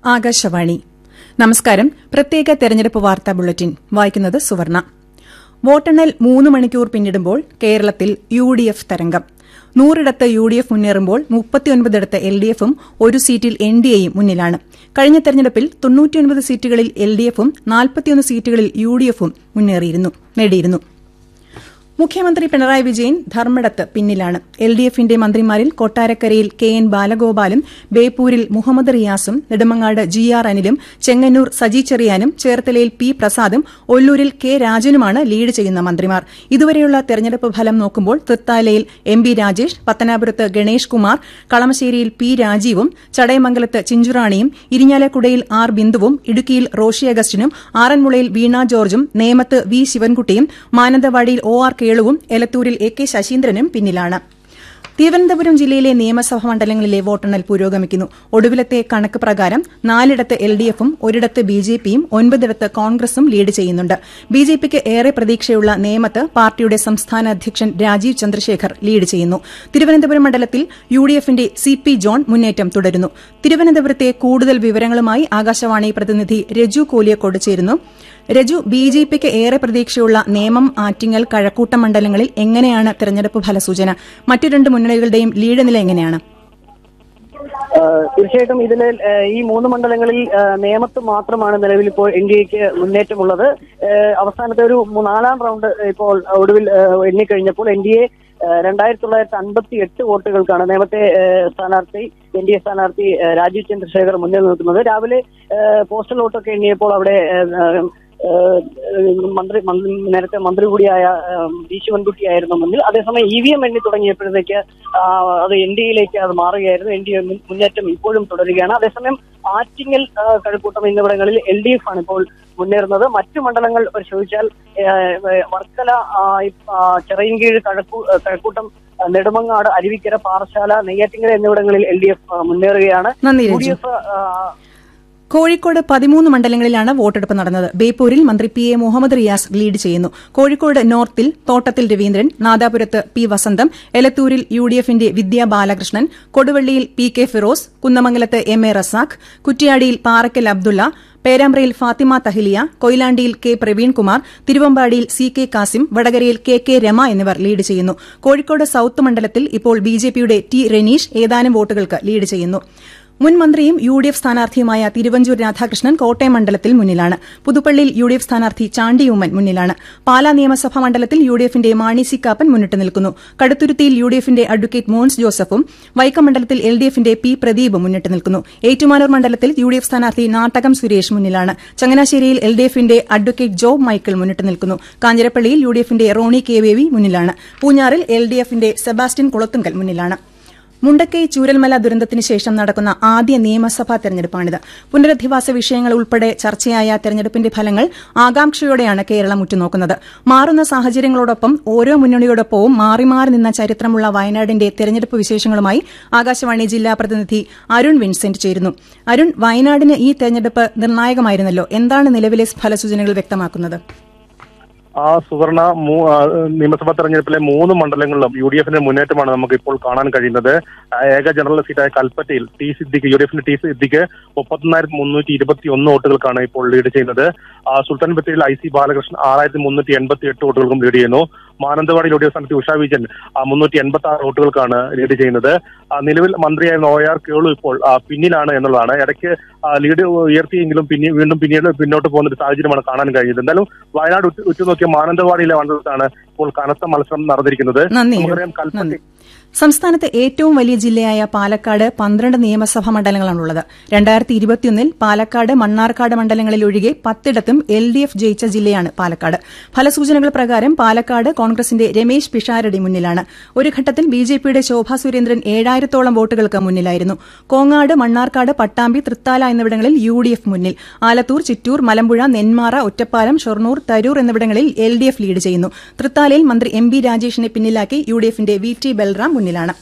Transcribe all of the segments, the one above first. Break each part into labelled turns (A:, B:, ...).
A: ആകാശവാണി നമസ്കാരം പ്രത്യേക തെരഞ്ഞെടുപ്പ് വാർത്താ ബുള്ളറ്റിൻ വായിക്കുന്നത് സുവർണ വോട്ടെണ്ണൽ മൂന്ന് മണിക്കൂർ പിന്നിടുമ്പോൾ കേരളത്തിൽ യു ഡി എഫ് തരംഗം നൂറിടത്ത് യു ഡി എഫ് മുന്നേറുമ്പോൾ മുപ്പത്തിയൊൻപതിടത്ത് എൽ ഡി എഫും ഒരു സീറ്റിൽ എൻ ഡി എയും മുന്നിലാണ് കഴിഞ്ഞ തെരഞ്ഞെടുപ്പിൽ തൊണ്ണൂറ്റിയൊൻപത് സീറ്റുകളിൽ എൽ ഡി എഫും നാൽപ്പത്തിയൊന്ന് സീറ്റുകളിൽ യു ഡി എഫും നേടിയിരുന്നു മുഖ്യമന്ത്രി പിണറായി വിജയൻ ധർമ്മടത്ത് പിന്നിലാണ് എൽ ഡി എഫിന്റെ മന്ത്രിമാരിൽ കൊട്ടാരക്കരയിൽ കെ എൻ ബാലഗോപാലും ബേപ്പൂരിൽ മുഹമ്മദ് റിയാസും നെടുമങ്ങാട് ജി ആർ അനിലും ചെങ്ങന്നൂർ സജി ചെറിയാനും ചേർത്തലയിൽ പി പ്രസാദും ഒല്ലൂരിൽ കെ രാജനുമാണ് ലീഡ് ചെയ്യുന്ന മന്ത്രിമാർ ഇതുവരെയുള്ള തെരഞ്ഞെടുപ്പ് ഫലം നോക്കുമ്പോൾ തൃത്താലയിൽ എം ബി രാജേഷ് പത്തനാപുരത്ത് ഗണേഷ് കുമാർ കളമശ്ശേരിയിൽ പി രാജീവും ചടയമംഗലത്ത് ചിഞ്ചുറാണിയും ഇരിഞ്ഞാലക്കുടയിൽ ആർ ബിന്ദുവും ഇടുക്കിയിൽ റോഷി അഗസ്റ്റിനും ആറന്മുളയിൽ വീണ ജോർജും നേമത്ത് വി ശിവൻകുട്ടിയും മാനന്തവാടിയിൽ ഒ ആർ കേളുവും എലത്തൂരിൽ എ കെ ശശീന്ദ്രനും പിന്നിലാണ് തിരുവനന്തപുരം ജില്ലയിലെ നിയമസഭാ മണ്ഡലങ്ങളിലെ വോട്ടെണ്ണൽ പുരോഗമിക്കുന്നു ഒടുവിലത്തെ കണക്ക് പ്രകാരം നാലിടത്ത് എൽ ഡി എഫും ഒരിടത്ത് ബി ജെ പിയും ഒൻപതിടത്ത് കോൺഗ്രസും ലീഡ് ചെയ്യുന്നുണ്ട് ബി ജെ പിക്ക് ഏറെ പ്രതീക്ഷയുള്ള നേമത്ത് പാർട്ടിയുടെ സംസ്ഥാന അധ്യക്ഷൻ രാജീവ് ചന്ദ്രശേഖർ ലീഡ് ചെയ്യുന്നു തിരുവനന്തപുരം മണ്ഡലത്തിൽ യു ഡി എഫിന്റെ സി പി ജോൺ മുന്നേറ്റം തുടരുന്നു തിരുവനന്തപുരത്തെ കൂടുതൽ വിവരങ്ങളുമായി ആകാശവാണി പ്രതിനിധി രജു കോലിയക്കോട് ചേരുന്നു രജു ബി ജെ പിക്ക് ഏറെ പ്രതീക്ഷയുള്ള നേമം ആറ്റിങ്ങൽ കഴക്കൂട്ടം മണ്ഡലങ്ങളിൽ എങ്ങനെയാണ് തെരഞ്ഞെടുപ്പ് ഫലസൂചന മറ്റു രണ്ട് മുന്നണികളുടെയും ലീഡ് നില എങ്ങനെയാണ്
B: തീർച്ചയായിട്ടും ഇതിൽ ഈ മൂന്ന് മണ്ഡലങ്ങളിൽ നേമത്ത് മാത്രമാണ് നിലവിൽ ഇപ്പോൾ എൻ ഡി എക്ക് മുന്നേറ്റമുള്ളത് അവസാനത്തെ ഒരു നാലാം റൗണ്ട് ഇപ്പോൾ ഒടുവിൽ എണ്ണിക്കഴിഞ്ഞപ്പോൾ എൻ ഡി എ രണ്ടായിരത്തി തൊള്ളായിരത്തി അൻപത്തി എട്ട് വോട്ടുകൾക്കാണ് നേമത്തെ സ്ഥാനാർത്ഥി എൻ ഡി എ സ്ഥാനാർത്ഥി രാജീവ് ചന്ദ്രശേഖർ മുന്നിൽ നിൽക്കുന്നത് രാവിലെ പോസ്റ്റൽ വോട്ടൊക്കെ എണ്ണിയപ്പോൾ അവിടെ മന്ത്രി നേരത്തെ മന്ത്രി കൂടിയായ വി ശിവൻകുട്ടിയായിരുന്നു മുന്നിൽ അതേസമയം ഇ വി എം എണ്ണി തുടങ്ങിയപ്പോഴത്തേക്ക് അത് എൻ ഡി എയിലേക്ക് അത് മാറുകയായിരുന്നു എൻ ഡി എ മുന്നേറ്റം ഇപ്പോഴും തുടരുകയാണ് അതേസമയം ആറ്റിങ്ങൽ കഴക്കൂട്ടം എന്നിവിടങ്ങളിൽ എൽ ഡി എഫ് ആണ് ഇപ്പോൾ മുന്നേറുന്നത് മറ്റു മണ്ഡലങ്ങൾ പരിശോധിച്ചാൽ വർക്കല ചിറയൻകീഴ് കഴക്കൂ കഴക്കൂട്ടം നെടുമങ്ങാട് അരുവിക്കര പാറശാല നെയ്യാറ്റിങ്കര എന്നിവിടങ്ങളിൽ എൽ ഡി എഫ് മുന്നേറുകയാണ് യു ഡി എഫ്
A: കോഴിക്കോട് പതിമൂന്ന് മണ്ഡലങ്ങളിലാണ് വോട്ടെടുപ്പ് നടന്നത് ബേപ്പൂരിൽ മന്ത്രി P A Muhammad Riyas lead ചെയ്യുന്നു കോഴിക്കോട് നോർത്തിൽ തോട്ടത്തിൽ രവീന്ദ്രൻ നാദാപുരത്ത് പി വസന്തം എലത്തൂരിൽ യു ഡി എഫിന്റെ വിദ്യാ ബാലകൃഷ്ണൻ കൊടുവള്ളിയിൽ പി കെ ഫിറോസ് കുന്നമംഗലത്ത് എം എ റസാഖ് കുറ്റ്യാടിയിൽ പാറക്കൽ അബ്ദുള്ള പേരാമ്പ്രയിൽ ഫാത്തിമ തഹിലിയ കൊയിലാണ്ടിയിൽ കെ പ്രവീൺകുമാർ തിരുവമ്പാടിയിൽ സി കെ കാസിം വടകരയിൽ കെ കെ രമ എന്നിവർ ലീഡ് ചെയ്യുന്നു കോഴിക്കോട് സൌത്ത് മണ്ഡലത്തിൽ ഇപ്പോൾ ബിജെപിയുടെ ടി റെനീഷ് ഏതാനും വോട്ടുകൾക്ക് ലീഡ് ചെയ്യുന്നു മുൻ മന്ത്രിയും യു ഡി എഫ് സ്ഥാനാർത്ഥിയുമായ തിരുവഞ്ചൂർ രാധാകൃഷ്ണൻ കോട്ടയം മണ്ഡലത്തിൽ മുന്നിലാണ് പുതുപ്പള്ളിയിൽ യു ഡി എഫ് സ്ഥാനാർത്ഥി ചാണ്ടി ഉമ്മൻ മുന്നിലാണ് പാലാ നിയമസഭാ മണ്ഡലത്തിൽ യു ഡി എഫിന്റെ മാണി സി കാപ്പൻ മുന്നിട്ട് നിൽക്കുന്നു കടുത്തുരുത്തിയിൽ യു ഡി എഫിന്റെ അഡ്വക്കേറ്റ് മോൻസ് ജോസഫും വൈക്കം മണ്ഡലത്തിൽ എൽ ഡി എഫിന്റെ പി പ്രദീപും മുന്നിട്ട് നിൽക്കുന്നു ഏറ്റുമാനൂർ മണ്ഡലത്തിൽ യു ഡി എഫ് സ്ഥാനാർത്ഥി നാട്ടകം സുരേഷ് മുന്നിലാണ് ചങ്ങനാശ്ശേരിയിൽ എൽ ഡി എഫിന്റെ അഡ്വക്കേറ്റ് ജോബ് മൈക്കിൾ മുന്നിട്ട് നിൽക്കുന്നു കാഞ്ഞിരപ്പള്ളിയിൽ യു ഡി എഫിന്റെ റോണി കെ ബേബി മുന്നിലാണ് പൂഞ്ഞാറിൽ എൽ ഡി എഫിന്റെ സെബാസ്റ്റ്യൻ കുളത്തുങ്കൽ മുന്നിലാണ് മുണ്ടക്കൈ ചൂരൽമല ദുരന്തത്തിന് ശേഷം നടക്കുന്ന ആദ്യ നിയമസഭാ തെരഞ്ഞെടുപ്പാണിത് പുനരധിവാസ വിഷയങ്ങൾ ഉൾപ്പെടെ ചർച്ചയായ തെരഞ്ഞെടുപ്പിന്റെ ഫലങ്ങൾ ആകാംക്ഷയോടെയാണ് കേരളം ഉറ്റുനോക്കുന്നത് മാറുന്ന സാഹചര്യങ്ങളോടൊപ്പം ഓരോ മുന്നണിയോടൊപ്പവും മാറി മാറി നിന്ന ചരിത്രമുള്ള വയനാടിന്റെ തെരഞ്ഞെടുപ്പ് വിശേഷങ്ങളുമായി ആകാശവാണി ജില്ലാ പ്രതിനിധി അരുൺ വിൻസെന്റ് ചേരുന്നു അരുൺ വയനാടിന് ഈ തെരഞ്ഞെടുപ്പ് നിർണായകമായിരുന്നല്ലോ എന്താണ് നിലവിലെ ഫലസൂചനകൾ വ്യക്തമാക്കുന്നത്
C: ആ സുവർണ നിയമസഭാ തെരഞ്ഞെടുപ്പിലെ മൂന്ന് മണ്ഡലങ്ങളിലും യു ഡി എഫിന്റെ മുന്നേറ്റമാണ് നമുക്ക് ഇപ്പോൾ കാണാൻ കഴിയുന്നത് ഏക ജനറൽ സീറ്റായ കൽപ്പറ്റയിൽ ടി സിദ്ദിഖ് യു ഡി എഫിന്റെ ടി സിദ്ദിഖ് മുപ്പത്തിനായിരത്തി മുന്നൂറ്റി ഇരുപത്തി ഒന്ന് വോട്ടുകൾക്കാണ് ഇപ്പോൾ ലീഡ് ചെയ്യുന്നത് സുൽത്താൻ ബത്തേരിയിൽ ഐ സി ബാലകൃഷ്ണൻ ആറായിരത്തി മുന്നൂറ്റി എൺപത്തി എട്ട് വോട്ടുകൾക്കും ലീഡ് ചെയ്യുന്നു മാനന്തവാടി യു ഡി എഫ് സ്ഥാനത്ത് ഉഷാ വിജയൻ മുന്നൂറ്റി എൺപത്തി ആറ് വോട്ടുകൾക്കാണ് ലീഡ് ചെയ്യുന്നത് നിലവിൽ മന്ത്രിയായിരുന്ന ഒ ആർ കേളു ഇപ്പോൾ പിന്നിലാണ് എന്നുള്ളതാണ് ഇടയ്ക്ക് ലീഡ് ഉയർത്തിയെങ്കിലും പിന്നെ വീണ്ടും പിന്നീട് പിന്നോട്ട് പോകുന്ന ഒരു സാഹചര്യമാണ് കാണാൻ കഴിയുന്നത് എന്തായാലും വയനാട് ഉറ്റുനോക്കിയ മാനന്തവാടിയിലെ മണ്ഡലത്താണ് ഇപ്പോൾ കനത്ത മത്സരം നടന്നിരിക്കുന്നത് നമുക്കറിയാം കൽപ്പറ്റ
A: സംസ്ഥാനത്തെ ഏറ്റവും വലിയ ജില്ലയായ പാലക്കാട് പന്ത്രണ്ട് നിയമസഭാ മണ്ഡലങ്ങളാണുള്ളത് രണ്ടായിരത്തി ഇരുപത്തിയൊന്നിൽ പാലക്കാട് മണ്ണാർക്കാട് മണ്ഡലങ്ങളിൽ ഒഴികെ പത്തിടത്തും എൽ ഡി എഫ് ജയിച്ച ജില്ലയാണ് പാലക്കാട് ഫലസൂചനകൾ പ്രകാരം പാലക്കാട് കോൺഗ്രസിന്റെ രമേശ് പിഷാരടി മുന്നിലാണ് ഒരു ഘട്ടത്തിൽ ബി ജെ പിയുടെ ശോഭാ സുരേന്ദ്രൻ ഏഴായിരത്തോളം വോട്ടുകൾക്ക് മുന്നിലായിരുന്നു കോങ്ങാട് മണ്ണാർക്കാട് പട്ടാമ്പി തൃത്താല എന്നിവിടങ്ങളിൽ യു ഡി എഫ് മുന്നിൽ ആലത്തൂർ ചിറ്റൂർ മലമ്പുഴ നെന്മാറ ഒറ്റപ്പാലം ഷൊർണൂർ തരൂർ എന്നിവിടങ്ങളിൽ എൽ ഡി എഫ് ലീഡ് ചെയ്യുന്നു തൃത്താലയിൽ മന്ത്രി എം ബി രാജേഷിനെ പിന്നിലാക്കി യു ഡി എഫിന്റെ വി ടി ബൽറാം മുന്നിലാണ്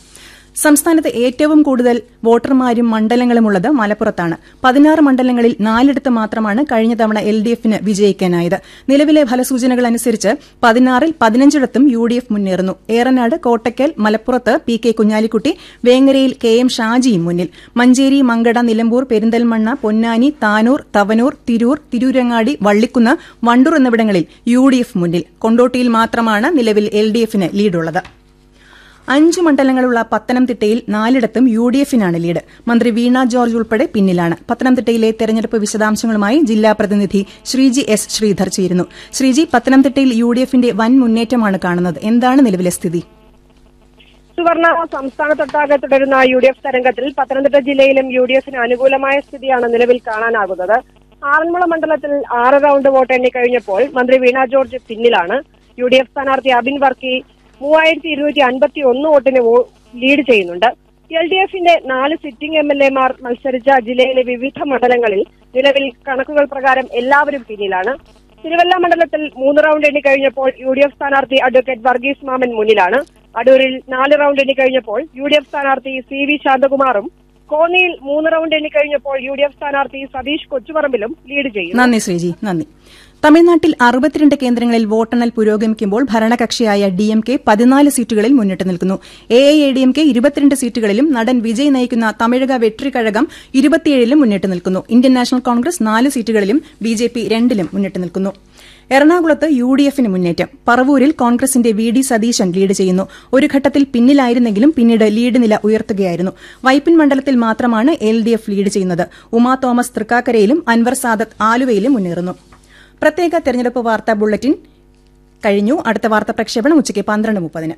A: സംസ്ഥാനത്ത് ഏറ്റവും കൂടുതൽ വോട്ടർമാരും മണ്ഡലങ്ങളുമുള്ളത് മലപ്പുറത്താണ് പതിനാറ് മണ്ഡലങ്ങളിൽ നാലിടത്ത് മാത്രമാണ് കഴിഞ്ഞ തവണ എൽ ഡി എഫിന് വിജയിക്കാനായത് നിലവിലെ ഫലസൂചനകൾ അനുസരിച്ച് പതിനാറിൽ പതിനഞ്ചിടത്തും യു ഡി എഫ് മുന്നേറുന്നു ഏറനാട് കോട്ടയ്ക്കൽ മലപ്പുറത്ത് പി കെ കുഞ്ഞാലിക്കുട്ടി വേങ്ങരയിൽ കെ എം ഷാജിയും മുന്നിൽ മഞ്ചേരി മങ്കട നിലമ്പൂർ പെരിന്തൽമണ്ണ പൊന്നാനി താനൂർ തവനൂർ തിരൂർ തിരൂരങ്ങാടി വള്ളിക്കുന്ന് വണ്ടൂർ എന്നിവിടങ്ങളിൽ യു ഡി എഫ് മുന്നിൽ കൊണ്ടോട്ടിയിൽ മാത്രമാണ് നിലവിൽ എൽ ഡി എഫിന് ലീഡുള്ളത് അഞ്ച് മണ്ഡലങ്ങളുള്ള പത്തനംതിട്ടയിൽ നാലിടത്തും യു ഡി എഫിനാണ് ലീഡ് മന്ത്രി വീണ ജോർജ് ഉൾപ്പെടെ പിന്നിലാണ് പത്തനംതിട്ടയിലെ തെരഞ്ഞെടുപ്പ് വിശദാംശങ്ങളുമായി ജില്ലാ പ്രതിനിധി ശ്രീജി എസ് ശ്രീധർ ചേരുന്നു ശ്രീജി പത്തനംതിട്ടയിൽ യു ഡി എഫിന്റെ വൻ മുന്നേറ്റമാണ് കാണുന്നത് എന്താണ് നിലവിലെ സ്ഥിതി
D: സുവർണ സംസ്ഥാനത്തൊട്ടാകെ തുടരുന്ന യു ഡി എഫ് തരംഗത്തിൽ പത്തനംതിട്ട ജില്ലയിലും യു ഡി എഫിന് അനുകൂലമായ സ്ഥിതിയാണ് നിലവിൽ കാണാനാകുന്നത് ആറന്മുള മണ്ഡലത്തിൽ ആറ് റൌണ്ട് വോട്ട് എണ്ണി കഴിഞ്ഞപ്പോൾ മന്ത്രി വീണ ജോർജ് പിന്നിലാണ് യു ഡി എഫ് സ്ഥാനാർത്ഥി അബിൻ വർക്കി മൂവായിരത്തി ഇരുന്നൂറ്റി അൻപത്തി ഒന്ന് വോട്ടിന് വോ- ലീഡ് ചെയ്യുന്നുണ്ട് എൽ ഡി എഫിന്റെ നാല് സിറ്റിംഗ് എം എൽ എമാർ മത്സരിച്ച ജില്ലയിലെ വിവിധ മണ്ഡലങ്ങളിൽ നിലവിൽ കണക്കുകൾ പ്രകാരം എല്ലാവരും പിന്നിലാണ് തിരുവല്ല മണ്ഡലത്തിൽ മൂന്ന് റൌണ്ട് എണ്ണി കഴിഞ്ഞപ്പോൾ യു ഡി എഫ് സ്ഥാനാർത്ഥി അഡ്വക്കേറ്റ് വർഗീസ് മാമൻ മുന്നിലാണ് അടൂരിൽ നാല് റൌണ്ട് എണ്ണി കഴിഞ്ഞപ്പോൾ യു ഡി എഫ് സ്ഥാനാർത്ഥി സി വി ശാന്തകുമാറും കോന്നിയിൽ മൂന്ന് റൌണ്ട് എണ്ണി കഴിഞ്ഞപ്പോൾ യു ഡി എഫ് സ്ഥാനാർത്ഥി സതീഷ് കൊച്ചുപറമ്പിലും ലീഡ് ചെയ്യുന്നു
A: നന്ദി ശ്രീജി നന്ദി തമിഴ്നാട്ടിൽ അറുപത്തിരണ്ട് കേന്ദ്രങ്ങളിൽ വോട്ടെണ്ണൽ പുരോഗമിക്കുമ്പോൾ ഭരണകക്ഷിയായ ഡി എം കെ പതിനാല് സീറ്റുകളിൽ മുന്നിട്ട് നിൽക്കുന്നു A I A D M K ഇരുപത്തിരണ്ട് സീറ്റുകളിലും നടൻ വിജയ് നയിക്കുന്ന തമിഴക വെട്രിക്കഴകം ഇരുപത്തിയേഴിലും മുന്നിട്ട് നിൽക്കുന്നു ഇന്ത്യൻ നാഷണൽ കോൺഗ്രസ് നാല് സീറ്റുകളിലും ബി ജെ പി രണ്ടിലും മുന്നിട്ട് നിൽക്കുന്നു എറണാകുളത്ത് യു ഡി എഫിന് മുന്നേറ്റം പറവൂരിൽ കോൺഗ്രസിന്റെ വി ഡി സതീശൻ ലീഡ് ചെയ്യുന്നു ഒരു ഘട്ടത്തിൽ പിന്നിലായിരുന്നെങ്കിലും പിന്നീട് ലീഡ് നില ഉയർത്തുകയായിരുന്നു വൈപ്പിൻ മണ്ഡലത്തിൽ മാത്രമാണ് എൽ ഡി എഫ് ലീഡ് ചെയ്യുന്നത് ഉമാ തോമസ് തൃക്കാക്കരയിലും അൻവർ സാദത്ത് ആലുവയിലും മുന്നേറുന്നു പ്രത്യേക തെരഞ്ഞെടുപ്പ് വാർത്താ ബുള്ളറ്റിൻ കഴിഞ്ഞു അടുത്ത വാർത്താ പ്രക്ഷേപണം ഉച്ചയ്ക്ക് പന്ത്രണ്ട് മുപ്പതിന്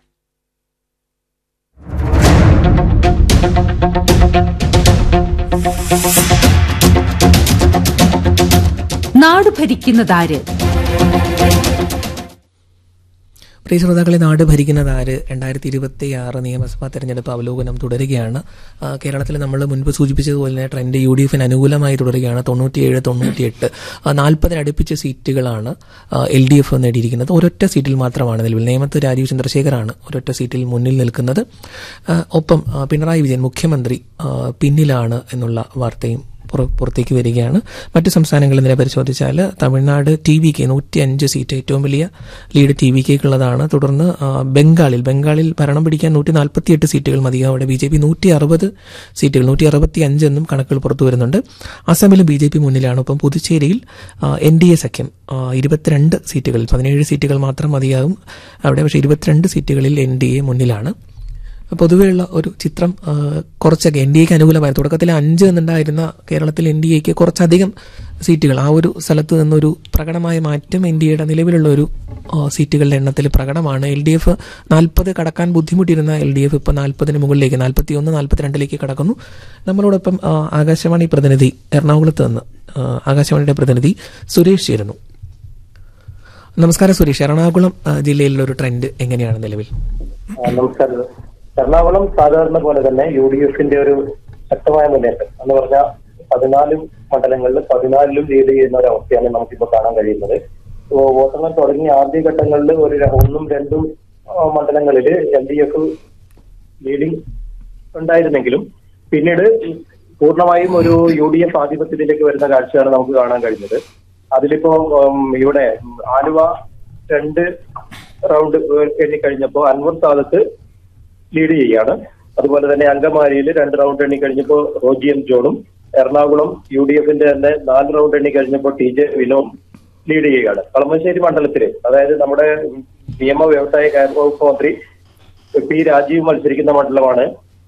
E: നാട് ഭരിക്കുന്നതാര്
F: പ്രിയ ശ്രോതാക്കളെ നാട് ഭരിക്കുന്നത് ആര് രണ്ടായിരത്തി ഇരുപത്തി ആറ് നിയമസഭാ തെരഞ്ഞെടുപ്പ് അവലോകനം തുടരുകയാണ് ആ, കേരളത്തിൽ നമ്മൾ മുൻപ് സൂചിപ്പിച്ചതുപോലെ തന്നെ ട്രെൻഡ് യു ഡി എഫിന് അനുകൂലമായി തുടരുകയാണ് തൊണ്ണൂറ്റിയേഴ് തൊണ്ണൂറ്റിയെട്ട് നാൽപ്പതിനടുപ്പിച്ച സീറ്റുകളാണ് എൽ ഡി എഫ് നേടിയിരിക്കുന്നത് ഒരൊറ്റ സീറ്റിൽ മാത്രമാണ് നിലവിൽ നേമത്ത് രാജീവ് ചന്ദ്രശേഖറാണ് ഒരൊറ്റ സീറ്റിൽ മുന്നിൽ നിൽക്കുന്നത് ആ, ഒപ്പം ആ, പിണറായി വിജയൻ മുഖ്യമന്ത്രി ആ, പിന്നിലാണ് എന്നുള്ള വാർത്തയും പുറ- പുറത്തേക്ക് വരികയാണ് മറ്റ് സംസ്ഥാനങ്ങളിൽ നില പരിശോധിച്ചാൽ തമിഴ്നാട് ടി വി കെ നൂറ്റി അഞ്ച് സീറ്റ് ഏറ്റവും വലിയ ലീഡ് ടി വി കെക്കുള്ളതാണ് തുടർന്ന് ആ, ബംഗാളിൽ ബംഗാളിൽ ഭരണം പിടിക്കാൻ നൂറ്റി നാൽപ്പത്തിയെട്ട് സീറ്റുകൾ മതി അവിടെ ബി ജെ പി നൂറ്റി അറുപത് സീറ്റുകൾ നൂറ്റി അറുപത്തി അഞ്ച് എന്നും കണക്കുകൾ പുറത്തു വരുന്നുണ്ട് അസമിലും ബി ജെ പി മുന്നിലാണ് ഒപ്പം പുതുച്ചേരിയിൽ എൻ ഡി എ സഖ്യം ആ, ഇരുപത്തിരണ്ട് സീറ്റുകളിൽ പതിനേഴ് സീറ്റുകൾ മാത്രം മതിയാകും അവിടെ പക്ഷേ ഇരുപത്തിരണ്ട് സീറ്റുകളിൽ എൻ ഡി എ മുന്നിലാണ് പൊതുവെയുള്ള ഒരു ചിത്രം ആ, കുറച്ചൊക്കെ എൻ ഡി എക്ക് അനുകൂലമായ തുടക്കത്തിൽ അഞ്ച് എന്നുണ്ടായിരുന്ന കേരളത്തിൽ എൻ ഡി എക്ക് കുറച്ചധികം സീറ്റുകൾ ആ ഒരു സ്ഥലത്ത് നിന്നൊരു പ്രകടമായ മാറ്റം എൻ ഡി എയുടെ നിലവിലുള്ള ഒരു ആ, സീറ്റുകളുടെ എണ്ണത്തിൽ പ്രകടമാണ് എൽ ഡി എഫ് നാൽപ്പത് കടക്കാൻ ബുദ്ധിമുട്ടിയിരുന്ന എൽ ഡി എഫ് ഇപ്പോൾ നാൽപ്പതിന് മുകളിലേക്ക് നാൽപ്പത്തി ഒന്ന് നാൽപ്പത്തിരണ്ടിലേക്ക് കടക്കുന്നു നമ്മളോടൊപ്പം ആ, ആകാശവാണി പ്രതിനിധി എറണാകുളത്ത് നിന്ന് ആ, ആകാശവാണിയുടെ പ്രതിനിധി സുരേഷ് ചേരുന്നു നമസ്കാരം സുരേഷ് എറണാകുളം ആ, ജില്ലയിലുള്ള ഒരു ട്രെൻഡ് എങ്ങനെയാണ് നിലവിൽ
G: ആ, നമസ്കാരം എറണാകുളം സാധാരണ പോലെ തന്നെ യു ഡി എഫിന്റെ ഒരു ശക്തമായ മുന്നേറ്റം എന്ന് പറഞ്ഞാൽ പതിനാല് മണ്ഡലങ്ങളിൽ പതിനാലിലും ലീഡ് ചെയ്യുന്ന ഒരു അവസ്ഥയാണ് നമുക്കിപ്പോൾ കാണാൻ കഴിയുന്നത് ഓ, വോട്ടെണ്ണം തുടങ്ങിയ ആദ്യഘട്ടങ്ങളിൽ ഒരു ര- ഒന്നും രണ്ടും ആ, മണ്ഡലങ്ങളിൽ എൽ ഡി എഫ് ലീഡിംഗ് ഉണ്ടായിരുന്നെങ്കിലും പിന്നീട് പൂർണ്ണമായും ഒരു യു ഡി എഫ് ആധിപത്യത്തിലേക്ക് വരുന്ന കാഴ്ചയാണ് നമുക്ക് കാണാൻ കഴിഞ്ഞത് അതിലിപ്പോ ഉം, ഇവിടെ ആലുവ രണ്ട് റൗണ്ട് എണ്ണിക്കഴിഞ്ഞപ്പോ അൻവർ സാദത്ത് ലീഡ് ചെയ്യാണ് അതുപോലെ തന്നെ അങ്കമാലിയിൽ രണ്ട് റൗണ്ട് എണ്ണി കഴിഞ്ഞപ്പോൾ റോജി എം ജോണും എറണാകുളം യു ഡി എഫിന്റെ തന്നെ നാല് റൗണ്ട് എണ്ണി കഴിഞ്ഞപ്പോൾ ടി ജെ വിനോദ് ലീഡ് ചെയ്യുകയാണ് കളമശ്ശേരി മണ്ഡലത്തില് അതായത് നമ്മുടെ നിയമ വ്യവസായ കാര്യ വകുപ്പ് മന്ത്രി പി രാജീവ് മത്സരിക്കുന്ന മണ്ഡലമാണ്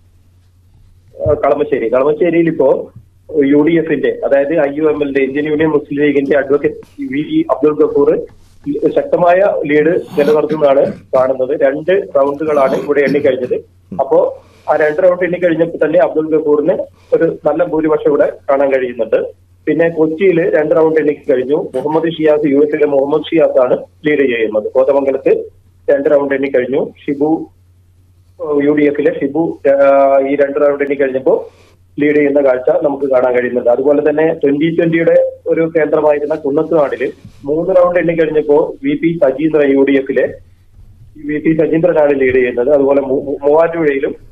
G: ആ, കളമശ്ശേരി കളമശ്ശേരിയിൽ ഇപ്പോ യു ഡി എഫിന്റെ അതായത് ഐ യു എം എല്ലിന്റെ ഇന്ത്യൻ യൂണിയൻ മുസ്ലിം ലീഗിന്റെ advocate V E Abdul Gafoor ശക്തമായ ലീഡ് നിലനിർത്തുന്നതാണ് കാണുന്നത് രണ്ട് റൗണ്ടുകളാണ് ഇവിടെ എണ്ണിക്കഴിഞ്ഞത് അപ്പോ ആ രണ്ട് റൗണ്ട് എണ്ണിക്കഴിഞ്ഞപ്പോൾ തന്നെ അബ്ദുൾ ഗഫൂറിന് ഒരു നല്ല ഭൂരിപക്ഷം ഇവിടെ കാണാൻ കഴിയുന്നുണ്ട് പിന്നെ കൊച്ചിയിൽ രണ്ട് റൗണ്ട് എണ്ണിക്ക് കഴിഞ്ഞു മുഹമ്മദ് ഷിയാസ് യു എസിലെ മുഹമ്മദ് ഷിയാസ് ആണ് ലീഡ് ചെയ്യുന്നത് കോതമംഗലത്ത് രണ്ട് റൗണ്ട് എണ്ണി കഴിഞ്ഞു ഷിബു യു ഡി എഫിലെ ഷിബു ആ, ഈ രണ്ട് റൗണ്ട് എണ്ണി കഴിഞ്ഞപ്പോൾ ലീഡ് ചെയ്യുന്ന കാഴ്ച നമുക്ക് കാണാൻ കഴിയുന്നുണ്ട് അതുപോലെ തന്നെ ട്വന്റി ട്വന്റിയുടെ ഒരു കേന്ദ്രമായിരുന്ന കുന്നത്തുനാടില് മൂന്ന് റൗണ്ട് എണ്ണി കഴിഞ്ഞപ്പോ V P Sajeendran U D എഫിലെ വി പി സജീന്ദ്രനാണ് ലീഡ് ചെയ്യുന്നത് അതുപോലെ മൂ- മൂ- മൂവാറ്റുപുഴയിലും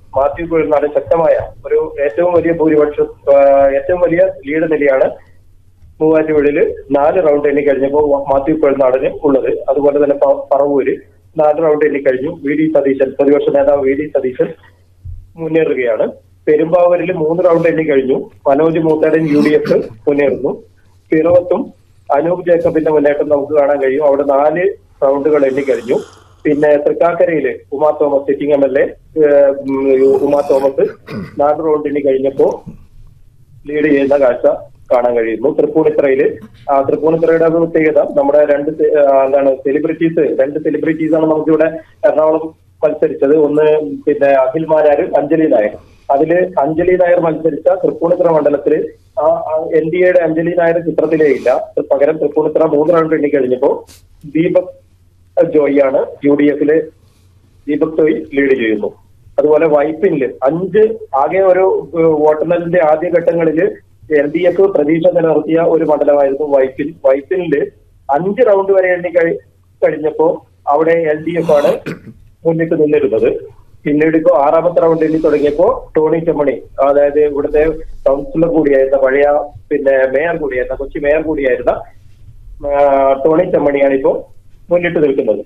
G: മാത്യു കുഴൽനാട് ശക്തമായ ഒരു ഏറ്റവും വലിയ ഭൂരിപക്ഷം ആ, ഏറ്റവും വലിയ ലീഡ് നിലയാണ് മൂവാറ്റുപുഴയില് നാല് റൗണ്ട് എണ്ണി കഴിഞ്ഞപ്പോൾ മാത്യു കുഴൽനാടിന് ഉള്ളത് അതുപോലെ തന്നെ പ- പറവൂര് നാല് റൗണ്ട് എണ്ണി കഴിഞ്ഞു വി ഡി സതീശൻ പ്രതിപക്ഷ നേതാവ് വി ഡി സതീശൻ മുന്നേറുകയാണ് പെരുമ്പാവൂരിൽ മൂന്ന് റൗണ്ട് എണ്ണി കഴിഞ്ഞു Manoj Moothadan U D F മുന്നേറുന്നു പിറവത്തും അനൂപ് ജേക്കബിന്റെ മുന്നേറ്റം നമുക്ക് കാണാൻ കഴിയും അവിടെ നാല് റൗണ്ടുകൾ എണ്ണി കഴിഞ്ഞു പിന്നെ തൃക്കാക്കരയില് Uma Thomas sitting M L A Uma Thomas നാല് റൗണ്ട് എണ്ണി കഴിഞ്ഞപ്പോ ലീഡ് ചെയ്യുന്ന കാഴ്ച കാണാൻ കഴിയുന്നു തൃപ്പൂണിത്തറയില് ആ തൃപ്പൂണിത്തറയുടെ പ്രത്യേകത നമ്മുടെ രണ്ട് സെ- ആ, എന്താണ് സെലിബ്രിറ്റീസ് രണ്ട് സെലിബ്രിറ്റീസ് ആണ് നമുക്കിവിടെ എറണാകുളം മത്സരിച്ചത് ഒന്ന് പിന്നെ അഖിൽ മാരാര് അഞ്ജലി നായർ അതില് അഞ്ജലി നായർ മത്സരിച്ച തൃപ്പൂണിത്തറ മണ്ഡലത്തില് ആ എൻ ഡി എയുടെ അഞ്ജലി നായർ ചിത്രത്തിലേ ഇല്ല പകരം തൃപ്പൂണിത്തറ മൂന്ന് റൗണ്ട് എണ്ണി കഴിഞ്ഞപ്പോ ദീപക് ജോയിയാണ് യു ഡി എഫില് ദീപക് ജോയി ലീഡ് ചെയ്യുന്നു അതുപോലെ വൈപ്പിനില് അഞ്ച് ആകെ ഒരു ഏഹ്, വോട്ടെണ്ണലിന്റെ ആദ്യ ഘട്ടങ്ങളില് എൽ ഡി എഫ് പ്രതീക്ഷ നിലനിർത്തിയ ഒരു മണ്ഡലമായിരുന്നു വൈപ്പിൻ വൈപ്പിനില് അഞ്ച് റൗണ്ട് വരെ എണ്ണി കഴി- കഴിഞ്ഞപ്പോ അവിടെ എൽ ഡി എഫ് ആണ് മുന്നിട്ട് നിന്നിരുന്നത് പിന്നീട് ഇപ്പോ ആറാമത്തെ റൗണ്ട് എണ്ണി തുടങ്ങിയപ്പോ ടോണി ചെമ്മണി അതായത് ഇവിടുത്തെ കൗൺസിലർ കൂടിയായിരുന്ന പഴയ പിന്നെ മേയർ കൂടിയായിരുന്ന കൊച്ചി മേയർ കൂടിയായിരുന്ന ആ, ടോണി ചെമ്മണിയാണ് ഇപ്പോ മുന്നിട്ട് നിൽക്കുന്നത്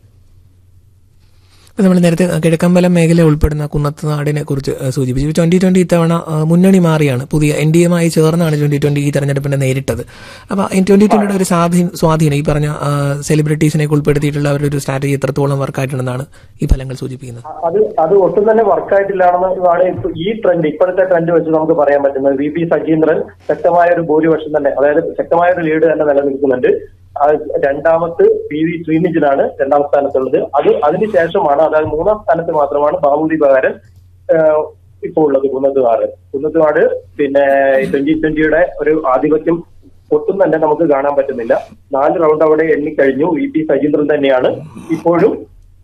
F: ഇപ്പൊ നമ്മൾ നേരത്തെ കിഴക്കമ്പലം മേഖല ഉൾപ്പെടുന്ന കുന്നത്ത് നാടിനെ കുറിച്ച് ഏഹ്, സൂചിപ്പിച്ചു ട്വന്റി ട്വന്റി ഇത്തവണ ഏഹ്, മുന്നണി മാറിയാണ് പുതിയ എൻ ഡി എമായി ചേർന്നാണ് ട്വന്റി ട്വന്റി ഈ തെരഞ്ഞെടുപ്പിനെ നേരിട്ടത് അപ്പൊ ട്വന്റി ട്വന്റിയുടെ ഒരു സ്വാധീനം സ്വാധീനം ഈ പറഞ്ഞ സെലിബ്രിറ്റീസിനെ ഉൾപ്പെടുത്തിയിട്ടുള്ള അവരുടെ ഒരു സ്ട്രാറ്റജി എത്രത്തോളം വർക്കായിട്ടുണ്ടെന്നാണ് ഈ ഫലങ്ങൾ സൂചിപ്പിക്കുന്നത്
G: അത് അത് ഒട്ടും തന്നെ വർക്കായിട്ടില്ലാണെന്നാണ് ഇപ്പൊ ഈ ട്രെൻഡ് ഇപ്പോഴത്തെ ട്രെൻഡ് വെച്ച് നമുക്ക് പറയാൻ പറ്റുന്നത് വി പി സജീന്ദ്രൻ ശക്തമായ ഒരു ഭൂരിപക്ഷം തന്നെ അതായത് ശക്തമായ ഒരു ലീഡ് തന്നെ നിലനിൽക്കുന്നുണ്ട് ആ രണ്ടാമത്ത് പി വി ശ്രീനിജിനാണ് രണ്ടാം സ്ഥാനത്തുള്ളത് അത് അതിനുശേഷമാണ് അതായത് മൂന്നാം സ്ഥാനത്ത് മാത്രമാണ് ബാബുദി പകരൻ ഇപ്പോൾ ഉള്ളത് കുന്നത്തുകാട് കുന്നത്തുകാട് പിന്നെ ട്വന്റി ട്വന്റിയുടെ ഒരു ആധിപത്യം ഒട്ടും തന്നെ നമുക്ക് കാണാൻ പറ്റുന്നില്ല നാല് റൗണ്ട് അവിടെ എണ്ണിക്കഴിഞ്ഞു വി പി സജീന്ദ്രൻ തന്നെയാണ് ഇപ്പോഴും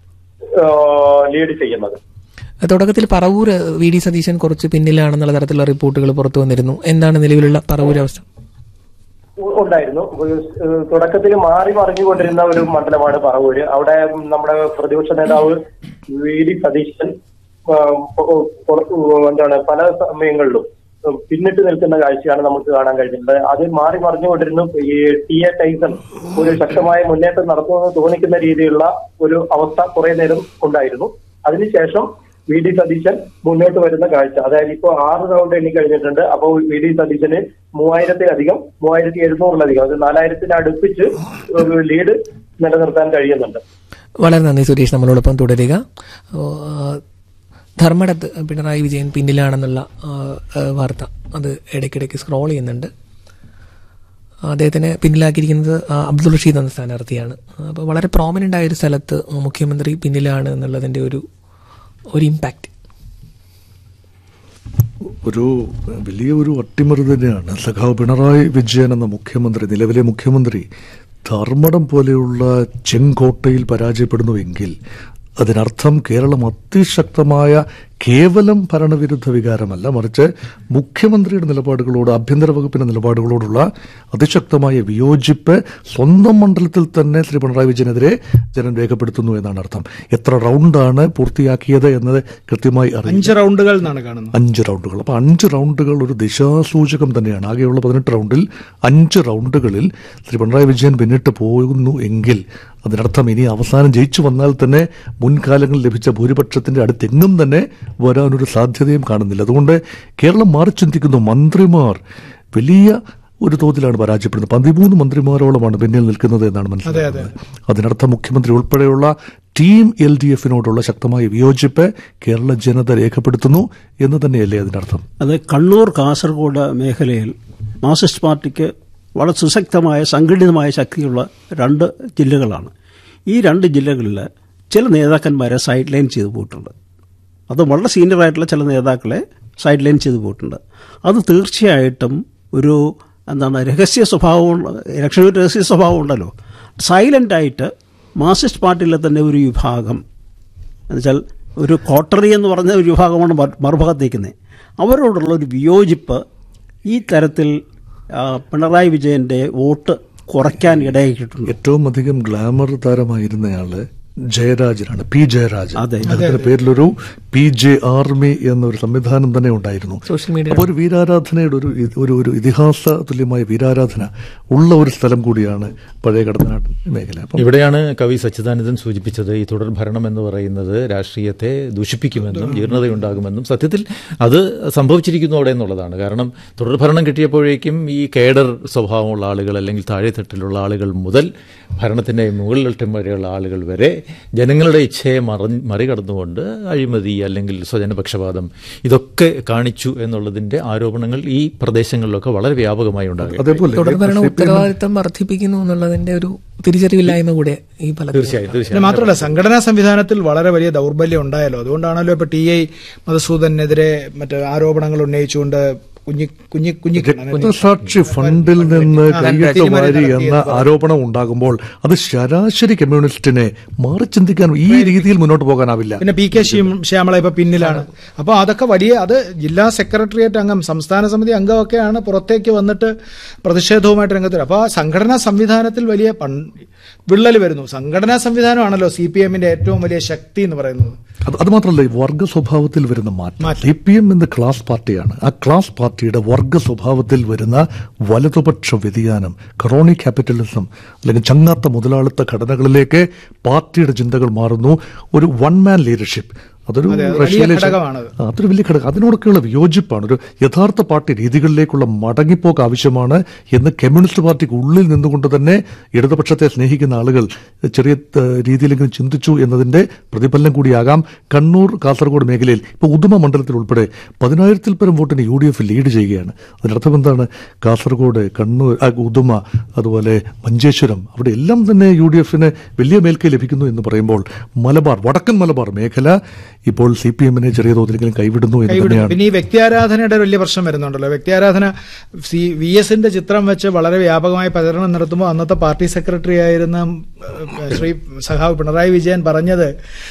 G: ലീഡ് ചെയ്യുന്നത്
F: തുടക്കത്തിൽ പറവൂർ വി ഡി സതീശൻ കുറച്ച് പിന്നിലാണെന്നുള്ള തരത്തിലുള്ള റിപ്പോർട്ടുകൾ പുറത്തു വന്നിരുന്നു എന്താണ് നിലവിലുള്ള പറവൂർ അവസ്ഥ
G: ഉ- ഉണ്ടായിരുന്നു തുടക്കത്തിൽ മാറി മറിഞ്ഞുകൊണ്ടിരുന്ന ഒരു മണ്ഡലമാണ് പറവൂര് അവിടെ നമ്മുടെ പ്രതിപക്ഷ നേതാവ് വി ഡി സതീശൻ ആ, പൊ- പുറത്ത് എന്താണ് പല സമയങ്ങളിലും പിന്നിട്ട് നിൽക്കുന്ന കാഴ്ചയാണ് നമുക്ക് കാണാൻ കഴിഞ്ഞിട്ടുള്ളത് അത് മാറി മറിഞ്ഞുകൊണ്ടിരുന്നു ഈ ടി എ ടൈസൺ ഒരു ശക്തമായ മുന്നേറ്റം നടത്തുമെന്ന് തോന്നിക്കുന്ന രീതിയിലുള്ള ഒരു അവസ്ഥ കുറെ നേരം ഉണ്ടായിരുന്നു അതിനുശേഷം വി ഡി സതീശൻ മുന്നോട്ട് വരുന്ന കാഴ്ച അതായത് ഇപ്പോൾ ആറ് റൗണ്ട് എണ്ണി കഴിഞ്ഞിട്ടുണ്ട് അപ്പോൾ വി ഡി സതീശന് മൂവായിരത്തിലധികം മൂവായിരത്തി എഴുന്നൂറിലധികം അത് നാലായിരത്തിന് അടുപ്പിച്ച് ഒരു ലീഡ് നിലനിർത്താൻ കഴിയുന്നുണ്ട്
F: വളരെ നന്ദി സുരേഷ് നമ്മളോടൊപ്പം തുടരുക ഓ, ആ, ധർമ്മടത്ത് പിണറായി വിജയൻ പിന്നിലാണെന്നുള്ള ആ, ആ, വാർത്ത അത് ഇടയ്ക്കിടയ്ക്ക് സ്ക്രോൾ ചെയ്യുന്നുണ്ട് അദ്ദേഹത്തിനെ പിന്നിലാക്കിയിരിക്കുന്നത് ആ, അബ്ദുൾ റഷീദ് എന്ന സ്ഥാനാർത്ഥിയാണ് അപ്പോൾ വളരെ പ്രോമിനന്റ് ആയ ഒരു സ്ഥലത്ത് മുഖ്യമന്ത്രി പിന്നിലാണ് എന്നുള്ളതിന്റെ ഒരു ഒരു ഇമ്പാക്റ്റ്
H: ഒരു വലിയ ഒരു അട്ടിമറി തന്നെയാണ് സഖാവ് പിണറായി വിജയൻ എന്ന മുഖ്യമന്ത്രി നിലവിലെ മുഖ്യമന്ത്രി ധർമ്മടം പോലെയുള്ള ചെങ്കോട്ടയിൽ പരാജയപ്പെടുന്നുവെങ്കിൽ അതിനർത്ഥം കേരളം അതിശക്തമായ കേവലം ഭരണവിരുദ്ധ വികാരമല്ല മറിച്ച് മുഖ്യമന്ത്രിയുടെ നിലപാടുകളോട് ആഭ്യന്തര വകുപ്പിന്റെ നിലപാടുകളോടുള്ള അതിശക്തമായ വിയോജിപ്പ് സ്വന്തം മണ്ഡലത്തിൽ തന്നെ ശ്രീ പിണറായി വിജയനെതിരെ ജനം രേഖപ്പെടുത്തുന്നു എന്നാണ് അർത്ഥം എത്ര റൗണ്ടാണ് പൂർത്തിയാക്കിയത് എന്നത് കൃത്യമായി അറിയില്ല
I: അഞ്ച് റൗണ്ടുകൾ എന്നാണ് കാണുന്നത്
H: അഞ്ച് റൗണ്ടുകൾ അപ്പൊ അഞ്ച് റൗണ്ടുകൾ ഒരു ദിശാസൂചകം തന്നെയാണ് ആകെയുള്ള പതിനെട്ട് റൗണ്ടിൽ അഞ്ച് റൗണ്ടുകളിൽ ശ്രീ പിണറായി വിജയൻ പിന്നിട്ട് പോകുന്നു എങ്കിൽ അതിനർത്ഥം ഇനി അവസാനം ജയിച്ചു വന്നാൽ തന്നെ മുൻകാലങ്ങളിൽ ലഭിച്ച ഭൂരിപക്ഷത്തിന്റെ അടുത്തെങ്ങും തന്നെ വരാനൊരു സാധ്യതയും കാണുന്നില്ല അതുകൊണ്ട് കേരളം മാറി ചിന്തിക്കുന്നു മന്ത്രിമാർ വലിയ ഒരു തോതിലാണ് പരാജയപ്പെടുന്നത് പതിമൂന്ന് മന്ത്രിമാരോളമാണ് പിന്നിൽ നിൽക്കുന്നത് എന്നാണ് മനസ്സിലാക്കുന്നത് അതിനർത്ഥം മുഖ്യമന്ത്രി ഉൾപ്പെടെയുള്ള ടീം എൽ ഡി എഫിനോടുള്ള ശക്തമായ വിയോജിപ്പ് കേരള ജനത രേഖപ്പെടുത്തുന്നു എന്ന് തന്നെയല്ലേ അതിനർത്ഥം
J: അത് കണ്ണൂർ കാസർഗോഡ് മേഖലയിൽ മാർക്സിസ്റ്റ് പാർട്ടിക്ക് വളരെ സുശക്തമായ സംഘടിതമായ ശക്തിയുള്ള രണ്ട് ജില്ലകളാണ് ഈ രണ്ട് ജില്ലകളിൽ ചില നേതാക്കന്മാരെ സൈഡ് ലൈൻ ചെയ്തു പോയിട്ടുണ്ട് അത് വളരെ സീനിയർ ആയിട്ടുള്ള ചില നേതാക്കളെ സൈഡ് ലൈൻ ചെയ്തു പോയിട്ടുണ്ട് അത് തീർച്ചയായിട്ടും ഒരു എന്താണ് രഹസ്യ സ്വഭാവം ഇലക്ഷനിൽ രഹസ്യ സ്വഭാവം ഉണ്ടല്ലോ സൈലന്റ് ആയിട്ട് മാർക്സിസ്റ്റ് പാർട്ടിയിലെ തന്നെ ഒരു വിഭാഗം എന്നുവെച്ചാൽ ഒരു കോട്ടറി എന്ന് പറഞ്ഞ ഒരു വിഭാഗമാണ് മറു- മറുഭാഗത്ത് നിൽക്കുന്നത് അവരോടുള്ള ഒരു വിയോജിപ്പ് ഈ തരത്തിൽ ആ, പിണറായി വിജയന്റെ വോട്ട് കുറയ്ക്കാൻ ഇടയാക്കിയിട്ടുണ്ട്
H: ഏറ്റവും അധികം ഗ്ലാമർ താരമായിരുന്നയാള് ജയരാജനാണ് പി ജയരാജൻ
J: അതെ.
H: അദ്ദേഹത്തിന്റെ പേരിലൊരു പി ജെ ആർമി എന്നൊരു സംവിധാനം തന്നെ ഉണ്ടായിരുന്നു
F: സോഷ്യൽ മീഡിയ
H: അപ്പോൾ ഒരു വീരാരാധനയുടെ ഒരു ഇത് ഒരു ഒരു ഇതിഹാസ തുല്യമായ വീരാരാധന ഉള്ള ഒരു സ്ഥലം കൂടിയാണ് പഴയ കടത്തനാട് മേഖല അപ്പം
I: ഇവിടെയാണ് കവി സച്ചിദാനന്ദൻ സൂചിപ്പിച്ചത് ഈ തുടർ ഭരണം എന്ന് പറയുന്നത് രാഷ്ട്രീയത്തെ ദൂഷിപ്പിക്കുമെന്നും ജീർണതയുണ്ടാകുമെന്നും സത്യത്തിൽ അത് സംഭവിച്ചിരിക്കുന്നു അവിടെ എന്നുള്ളതാണ് കാരണം തുടർ ഭരണം കിട്ടിയപ്പോഴേക്കും ഈ കേഡർ സ്വഭാവമുള്ള ആളുകൾ അല്ലെങ്കിൽ താഴെത്തട്ടിലുള്ള ആളുകൾ മുതൽ ഭരണത്തിന്റെ മുകളിലറ്റം വരെയുള്ള ആളുകൾ വരെ ജനങ്ങളുടെ ഇച്ഛയെ മറ- മറികടന്നുകൊണ്ട് അഴിമതി അല്ലെങ്കിൽ സ്വജനപക്ഷപാതം ഇതൊക്കെ കാണിച്ചു എന്നുള്ളതിന്റെ ആരോപണങ്ങൾ ഈ പ്രദേശങ്ങളിലൊക്കെ വളരെ വ്യാപകമായി ഉണ്ടാകും
H: അതേപോലെ
F: തുടർഭരണ ഉത്തരവാദിത്തം വർദ്ധിപ്പിക്കുന്നു എന്നുള്ളതിന്റെ ഒരു തിരിച്ചറിവില്ലായ്മ കൂടെ ഈ പല
I: തീർച്ചയായും
K: പിന്നെ
I: തീർച്ചയായും
K: മാത്രമല്ല സംഘടനാ സംവിധാനത്തിൽ വളരെ വലിയ ദൗർബല്യം ഉണ്ടായല്ലോ അതുകൊണ്ടാണല്ലോ ഇപ്പൊ ടി ഐ മധുസൂദനെതിരെ മറ്റേ ആരോപണങ്ങൾ ഉന്നയിച്ചുകൊണ്ട് കുഞ്ഞി കുഞ്ഞി കുഞ്ഞിക്കണ്ണൻ
H: രക്തസാക്ഷി ഫണ്ടിൽ നിന്ന് കൈയിട്ട് വാരി എന്ന ആരോപണം ഉണ്ടാകുമ്പോൾ അത് ശരാശരി കമ്മ്യൂണിസ്റ്റിനെ മാറി ചിന്തിക്കാൻ ഈ രീതിയിൽ മുന്നോട്ട് പോകാനാവില്ല
K: പിന്നെ പി കെ ശ്യാമള ഇപ്പൊ പിന്നിലാണ് അപ്പോൾ അതൊക്കെ വലിയ അത് ജില്ലാ സെക്രട്ടേറിയറ്റ് അംഗം സംസ്ഥാന സമിതി അംഗമൊക്കെയാണ് പുറത്തേക്ക് വന്നിട്ട് പ്രതിഷേധവുമായിട്ട് രംഗത്ത് വരും. അപ്പോൾ ആ സംഘടനാ സംവിധാനത്തിൽ വലിയ പൺ- വിള്ളൽ വരുന്നു സംഘടനാ സംവിധാനമാണല്ലോ സി പി എമ്മിന്റെ ഏറ്റവും വലിയ ശക്തി എന്ന് പറയുന്നത്
H: അത് അത് മാത്രമല്ല ഈ വർഗ സ്വഭാവത്തിൽ വരുന്ന മാറ്റം സി പി എം എന്ന ക്ലാസ് പാർട്ടിയാണ് ആ ക്ലാസ് പാർട്ടിയുടെ വർഗ സ്വഭാവത്തിൽ വരുന്ന വലതുപക്ഷ വ്യതിയാനം ക്രോണി ക്യാപിറ്റലിസം അല്ലെങ്കിൽ ചങ്ങാത്ത മുതലാളിത്ത ഘടനകളിലേക്ക് പാർട്ടിയുടെ ചിന്തകൾ മാറുന്നു ഒരു വൺ മാൻ ലീഡർഷിപ്പ് അതൊരു
K: അതെ, അത് വലിയ
H: റഷ്യയിലെ
K: ഘടകമാണത്.
H: ആ, അതൊരു വലിയ ഘടകം അതിനോടൊക്കെയുള്ള വിയോജിപ്പാണ് ഒരു യഥാർത്ഥ പാർട്ടി രീതികളിലേക്കുള്ള മടങ്ങിപ്പോക്ക് ആവശ്യമാണ് എന്ന് കമ്മ്യൂണിസ്റ്റ് പാർട്ടിക്ക് ഉള്ളിൽ നിന്നുകൊണ്ട് തന്നെ ഇടതുപക്ഷത്തെ സ്നേഹിക്കുന്ന ആളുകൾ ചെറിയ ഏ, രീതിയിലെങ്കിലും ചിന്തിച്ചു എന്നതിന്റെ പ്രതിഫലനം കൂടിയാകാം കണ്ണൂർ കാസർഗോഡ് മേഖലയിൽ ഇപ്പോൾ ഉദുമ മണ്ഡലത്തിൽ ഉൾപ്പെടെ പതിനായിരത്തിൽ പരം വോട്ടിന് യു ഡി എഫ് ലീഡ് ചെയ്യുകയാണ് അതിനർത്ഥം എന്താണ് കാസർഗോഡ് കണ്ണൂർ ആ, ഉദുമ അതുപോലെ മഞ്ചേശ്വരം അവിടെ എല്ലാം തന്നെ യു ഡി എഫിന് വലിയ മേൽക്കൈ ലഭിക്കുന്നു എന്ന് പറയുമ്പോൾ മലബാർ വടക്കൻ മലബാർ മേഖല ഇപ്പോൾ സി പി എമ്മിനെ ചെറിയ തോതിലെങ്കിലും കൈവിടുന്നു എന്ന്
K: കൈവിടുന്നു
H: തന്നെയാണ്
K: പിന്നെ ഈ വ്യക്തിയാരാധനയുടെ ഒരു വലിയ പ്രശ്നം വരുന്നുണ്ടല്ലോ വ്യക്തിയാരാധന സി വി എസിന്റെ ചിത്രം വെച്ച് വളരെ വ്യാപകമായി പ്രചരണം നടത്തുമ്പോൾ അന്നത്തെ പാർട്ടി സെക്രട്ടറി ആയിരുന്ന ഏഹ്, ശ്രീ സഖാവ് പിണറായി വിജയൻ പറഞ്ഞത്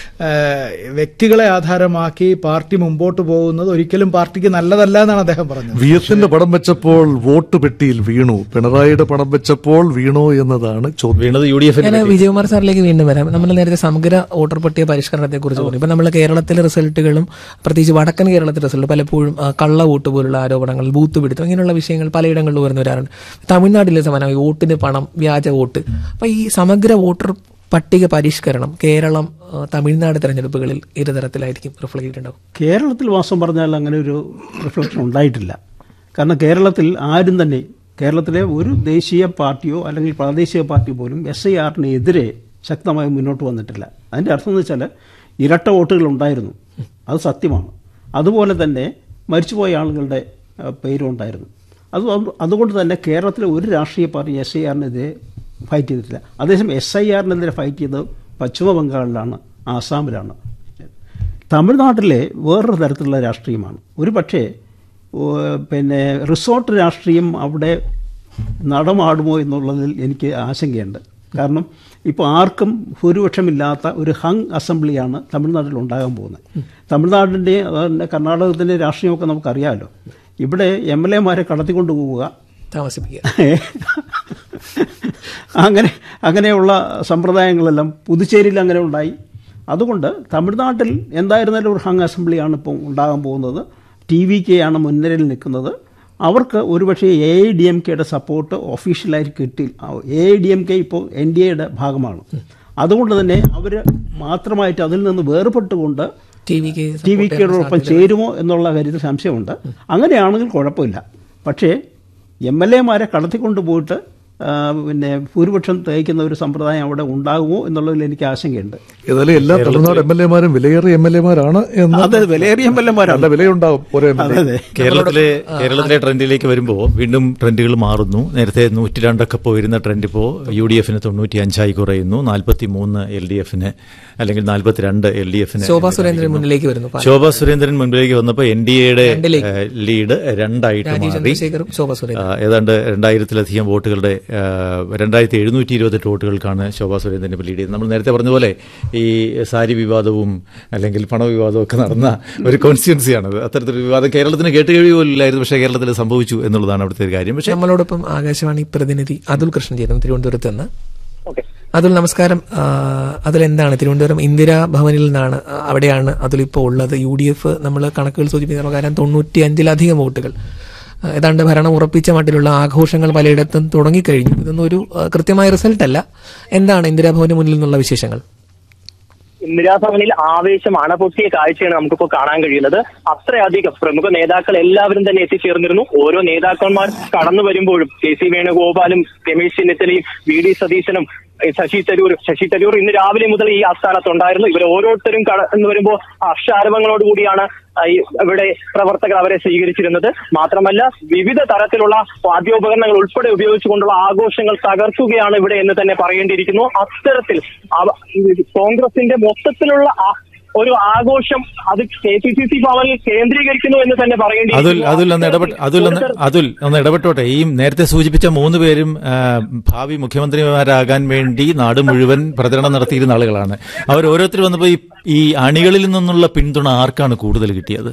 K: ഏഹ്, വ്യക്തികളെ ആധാരമാക്കി പാർട്ടി മുമ്പോട്ട് പോകുന്നത് ഒരിക്കലും പാർട്ടിക്ക് നല്ലതല്ല എന്നാണ് അദ്ദേഹം പറഞ്ഞത്
H: വി എസിന്റെ പടം വെച്ചപ്പോൾ വോട്ട് പെട്ടിയിൽ വീണു പിണറായിയുടെ പടം വെച്ചപ്പോൾ വീണോ എന്നതാണ് ചോദ്യം
I: വീണത് യു ഡി
F: ഞാൻ
I: എഫിന്റെ
F: വിജയകുമാർ സാറിലേക്ക് വീണ്ടും വരാം നമ്മൾ നേരത്തെ സമഗ്ര വോട്ടർ പട്ടിക പരിഷ്കരണത്തെ കുറിച്ച് പറഞ്ഞു ഇപ്പൊ നമ്മൾ കേരളത്തിലെ റിസൾട്ടുകളും പ്രത്യേകിച്ച് വടക്കൻ കേരളത്തിലെ റിസൾട്ട് പലപ്പോഴും ആ, കള്ള വോട്ട് പോലുള്ള ആരോപണങ്ങൾ ബൂത്ത് പിടുത്തം ഇങ്ങനെയുള്ള വിഷയങ്ങൾ പലയിടങ്ങളിലും വരുന്ന വരാറുണ്ട് തമിഴ്നാട്ടിലെ സമാനമായി വോട്ടിന് പണം വ്യാജ വോട്ട് അപ്പൊ ഈ സമഗ്ര വോട്ടർ പട്ടിക പരിഷ്കരണം കേരളം ആ, തമിഴ്നാട് തെരഞ്ഞെടുപ്പുകളിൽ ഇരു തരത്തിലായിരിക്കും റിഫ്ലക്റ്റ് ഉണ്ടാവും
J: കേരളത്തിൽ വാസം പറഞ്ഞാൽ അങ്ങനെ ഒരു റിഫ്ലക്ഷൻ ഉണ്ടായിട്ടില്ല കാരണം കേരളത്തിൽ ആരും തന്നെ കേരളത്തിലെ ഒരു ദേശീയ പാർട്ടിയോ അല്ലെങ്കിൽ പ്രാദേശിക പാർട്ടി പോലും എസ് ഐ ആറിനെതിരെ ശക്തമായി മുന്നോട്ട് വന്നിട്ടില്ല അതിൻ്റെ അർത്ഥം എന്ന് വെച്ചാൽ ഇരട്ട വോട്ടുകൾ ഉണ്ടായിരുന്നു അത് സത്യമാണ് അതുപോലെ തന്നെ മരിച്ചുപോയ ആളുകളുടെ ആ, പേരും ഉണ്ടായിരുന്നു അത് അതുകൊണ്ട് തന്നെ കേരളത്തിലെ ഒരു രാഷ്ട്രീയ പാർട്ടി എസ് ഐ ആറിനെതിരെ ഫൈറ്റ് ചെയ്തിട്ടില്ല അതേസമയം എസ് ഐ ആറിനെതിരെ ഫൈറ്റ് ചെയ്തത് പശ്ചിമ ബംഗാളിലാണ് ആസാമിലാണ് തമിഴ്നാട്ടിലെ വേറൊരു തരത്തിലുള്ള രാഷ്ട്രീയമാണ് ഒരു പക്ഷേ ഓ, പിന്നെ റിസോർട്ട് രാഷ്ട്രീയം അവിടെ നടമാടുമോ എന്നുള്ളതിൽ എനിക്ക് ആശങ്കയുണ്ട് കാരണം ഇപ്പോൾ ആർക്കും ഭൂരിപക്ഷമില്ലാത്ത ഒരു ഹങ് അസംബ്ലിയാണ് തമിഴ്നാട്ടിൽ ഉണ്ടാകാൻ പോകുന്നത് തമിഴ്നാടിൻ്റെ അതുപോലെ കർണാടകത്തിൻ്റെ രാഷ്ട്രീയമൊക്കെ നമുക്കറിയാമല്ലോ ഇവിടെ എം എൽ എമാരെ കടത്തിക്കൊണ്ട് പോവുക
F: താമസിപ്പിക്കുക
J: അങ്ങനെ അങ്ങനെയുള്ള സമ്പ്രദായങ്ങളെല്ലാം പുതുച്ചേരിയിൽ അങ്ങനെ ഉണ്ടായി അതുകൊണ്ട് തമിഴ്നാട്ടിൽ എന്തായിരുന്നാലും ഒരു ഹങ് അസംബ്ലിയാണ് ഇപ്പോൾ ഉണ്ടാകാൻ പോകുന്നത് ടി വി കെ ആണ് മുൻനിരയിൽ നിൽക്കുന്നത് അവർക്ക് ഒരുപക്ഷെ എ ഐ ഡി എം കെയുടെ സപ്പോർട്ട് ഒഫീഷ്യലായി കിട്ടി A I D M K ഇപ്പോൾ എൻ ഡി എയുടെ ഭാഗമാണ് അതുകൊണ്ട് തന്നെ അവർ മാത്രമായിട്ട് അതിൽ നിന്ന് വേർപെട്ടുകൊണ്ട്
F: T V K
J: T V കെയോടൊപ്പം ചേരുമോ എന്നുള്ള കാര്യത്തിൽ സംശയമുണ്ട് അങ്ങനെയാണെങ്കിൽ കുഴപ്പമില്ല പക്ഷേ എം എൽ എമാരെ കടത്തിക്കൊണ്ട് പോയിട്ട് ആ, പിന്നെ ഭൂരിപക്ഷം തേക്കുന്ന ഒരു സമ്പ്രദായം അവിടെ ഉണ്ടാകുമോ എന്നുള്ളതിൽ എനിക്ക് ആശങ്കയുണ്ട്
H: ഏതായാലും എല്ലാ തമിഴ്നാട് എം എൽ എമാരും വിലയേറിയ എം എൽ എമാരാണ് എന്ന്
J: അതെ വിലയേറിയ എം എൽ എമാരാണ്
H: നല്ല വിലയുണ്ടാവും ഓരോ എം എൽ
J: അതെ അതെ
I: കേരളത്തിലെ കേരളത്തിലെ ട്രെൻഡിലേക്ക് വരുമ്പോൾ വീണ്ടും ട്രെൻഡുകൾ മാറുന്നു നേരത്തെ നൂറ്റി രണ്ടൊക്കെ പോയിരുന്ന ട്രെൻഡ് ഇപ്പോൾ യു ഡി എഫിന് തൊണ്ണൂറ്റി അഞ്ചായി കുറയുന്നു നാൽപ്പത്തി മൂന്ന് എൽ ഡി എഫിന് അല്ലെങ്കിൽ നാൽപ്പത്തിരണ്ട് എൽ ഡി എഫിന്
F: ശോഭാ സുരേന്ദ്രൻ മുന്നിലേക്ക് വരുന്നു
I: ശോഭാ സുരേന്ദ്രൻ മുൻപിലേക്ക് വന്നപ്പോൾ എൻ ഡി എയുടെ
F: രണ്ടിലേക്ക്.
I: ലീഡ് രണ്ടായിട്ട്
F: രാജീവ്
I: മാറി
F: ചന്ദ്രശേഖറും ശോഭാ സുരേന്ദ്രൻ
I: ആ, ഏതാണ്ട് രണ്ടായിരത്തിലധികം വോട്ടുകളുടെ ആ, രണ്ടായിരത്തി എഴുന്നൂറ്റി ഇരുപത്തെട്ട് വോട്ടുകൾക്കാണ് ശോഭാ സുരേന്ദ്രൻ ഇപ്പോൾ ലീഡ് ചെയ്തത് നമ്മൾ നേരത്തെ പറഞ്ഞ പോലെ ഈ സാരി വിവാദവും അല്ലെങ്കിൽ പണവിവാദവും ഒക്കെ നടന്ന ഒരു കോൺസ്റ്റിറ്റ്യൻസിയാണത് അത്തരത്തിലൊരു വിവാദം കേരളത്തിന് കേട്ടുകഴിവ് പോലും ഇല്ലായിരുന്നു പക്ഷേ കേരളത്തിൽ സംഭവിച്ചു എന്നുള്ളതാണ് അവിടുത്തെ ഒരു കാര്യം പക്ഷേ
F: നമ്മളോടൊപ്പം ആകാശവാണി പ്രതിനിധി അതുൽ കൃഷ്ണൻ ചേരുന്നു തിരുവനന്തപുരത്ത് നിന്ന്
B: ഓക്കെ
F: അതുൽ നമസ്കാരം ആ, അതുൽ എന്താണ് തിരുവനന്തപുരം ഇന്ദിരാ ഭവനിൽ നിന്നാണ് ആ, അവിടെയാണ് അതുൽ ഇപ്പോൾ ഉള്ളത് യു ഡി എഫ് നമ്മൾ കണക്കുകൾ സൂചിപ്പിക്കുന്ന പ്രകാരം തൊണ്ണൂറ്റി അഞ്ചിലധികം വോട്ടുകൾ ആ, ഏതാണ്ട് ഭരണം ഉറപ്പിച്ച മട്ടിലുള്ള ആഘോഷങ്ങൾ പലയിടത്തും തുടങ്ങിക്കഴിഞ്ഞു ഇതൊന്നും ഒരു ആ, കൃത്യമായ റിസൾട്ട് അല്ല എന്താണ് ഇന്ദിരാഭവന് മുന്നിൽ നിന്നുള്ള വിശേഷങ്ങൾ
L: ഇന്ദിരാഭവനിൽ ആവേശം അണപൊട്ടിയ കാഴ്ചയാണ് നമുക്കിപ്പോൾ കാണാൻ കഴിയുന്നത് അത്രയധികം പ്രമുഖ നേതാക്കൾ എല്ലാവരും തന്നെ എത്തിച്ചേർന്നിരുന്നു ഓരോ നേതാക്കന്മാർ കടന്നു വരുമ്പോഴും കെ സി വേണുഗോപാലും രമേശ് ചെന്നിത്തലയും വി ഡി സതീശനും ഏ, ശശി തരൂർ ശശി തരൂർ ഇന്ന് രാവിലെ മുതൽ ഈ ആസ്ഥാനത്തുണ്ടായിരുന്നു ഇവർ ഓരോരുത്തരും കടന്നു വരുമ്പോൾ ഹർഷാരവങ്ങളോടുകൂടിയാണ് ആ, ഈ ഇവിടെ പ്രവർത്തകർ അവരെ സ്വീകരിച്ചിരുന്നത് മാത്രമല്ല വിവിധ തരത്തിലുള്ള വാദ്യോപകരണങ്ങൾ ഉൾപ്പെടെ ഉപയോഗിച്ചുകൊണ്ടുള്ള ആഘോഷങ്ങൾ തകർക്കുകയാണ് ഇവിടെ എന്ന് തന്നെ പറയേണ്ടിയിരിക്കുന്നു അത്തരത്തിൽ അവ- കോൺഗ്രസിന്റെ മൊത്തത്തിലുള്ള ആ- ഒരു ആഘോഷം അത് കെ പി സി സി ഭവനിൽ കേന്ദ്രീകരിക്കുന്നു എന്ന് തന്നെ
I: അതുൽ അതുൽ ഒന്ന് ഇടപെട്ട് അതുൽ ഒന്ന് അതുൽ ഒന്ന് ഇടപെട്ടോട്ടെ ഈ നേരത്തെ സൂചിപ്പിച്ച മൂന്ന് പേരും ആ, ഭാവി മുഖ്യമന്ത്രിമാരാകാൻ വേണ്ടി നാട് മുഴുവൻ പ്രചരണം നടത്തിയിരുന്ന ആളുകളാണ് അവർ ഓരോരുത്തർ വന്നപ്പോൾ ഈ ഈ അണികളിൽ നിന്നുള്ള പിന്തുണ ആർക്കാണ് കൂടുതൽ കിട്ടിയത്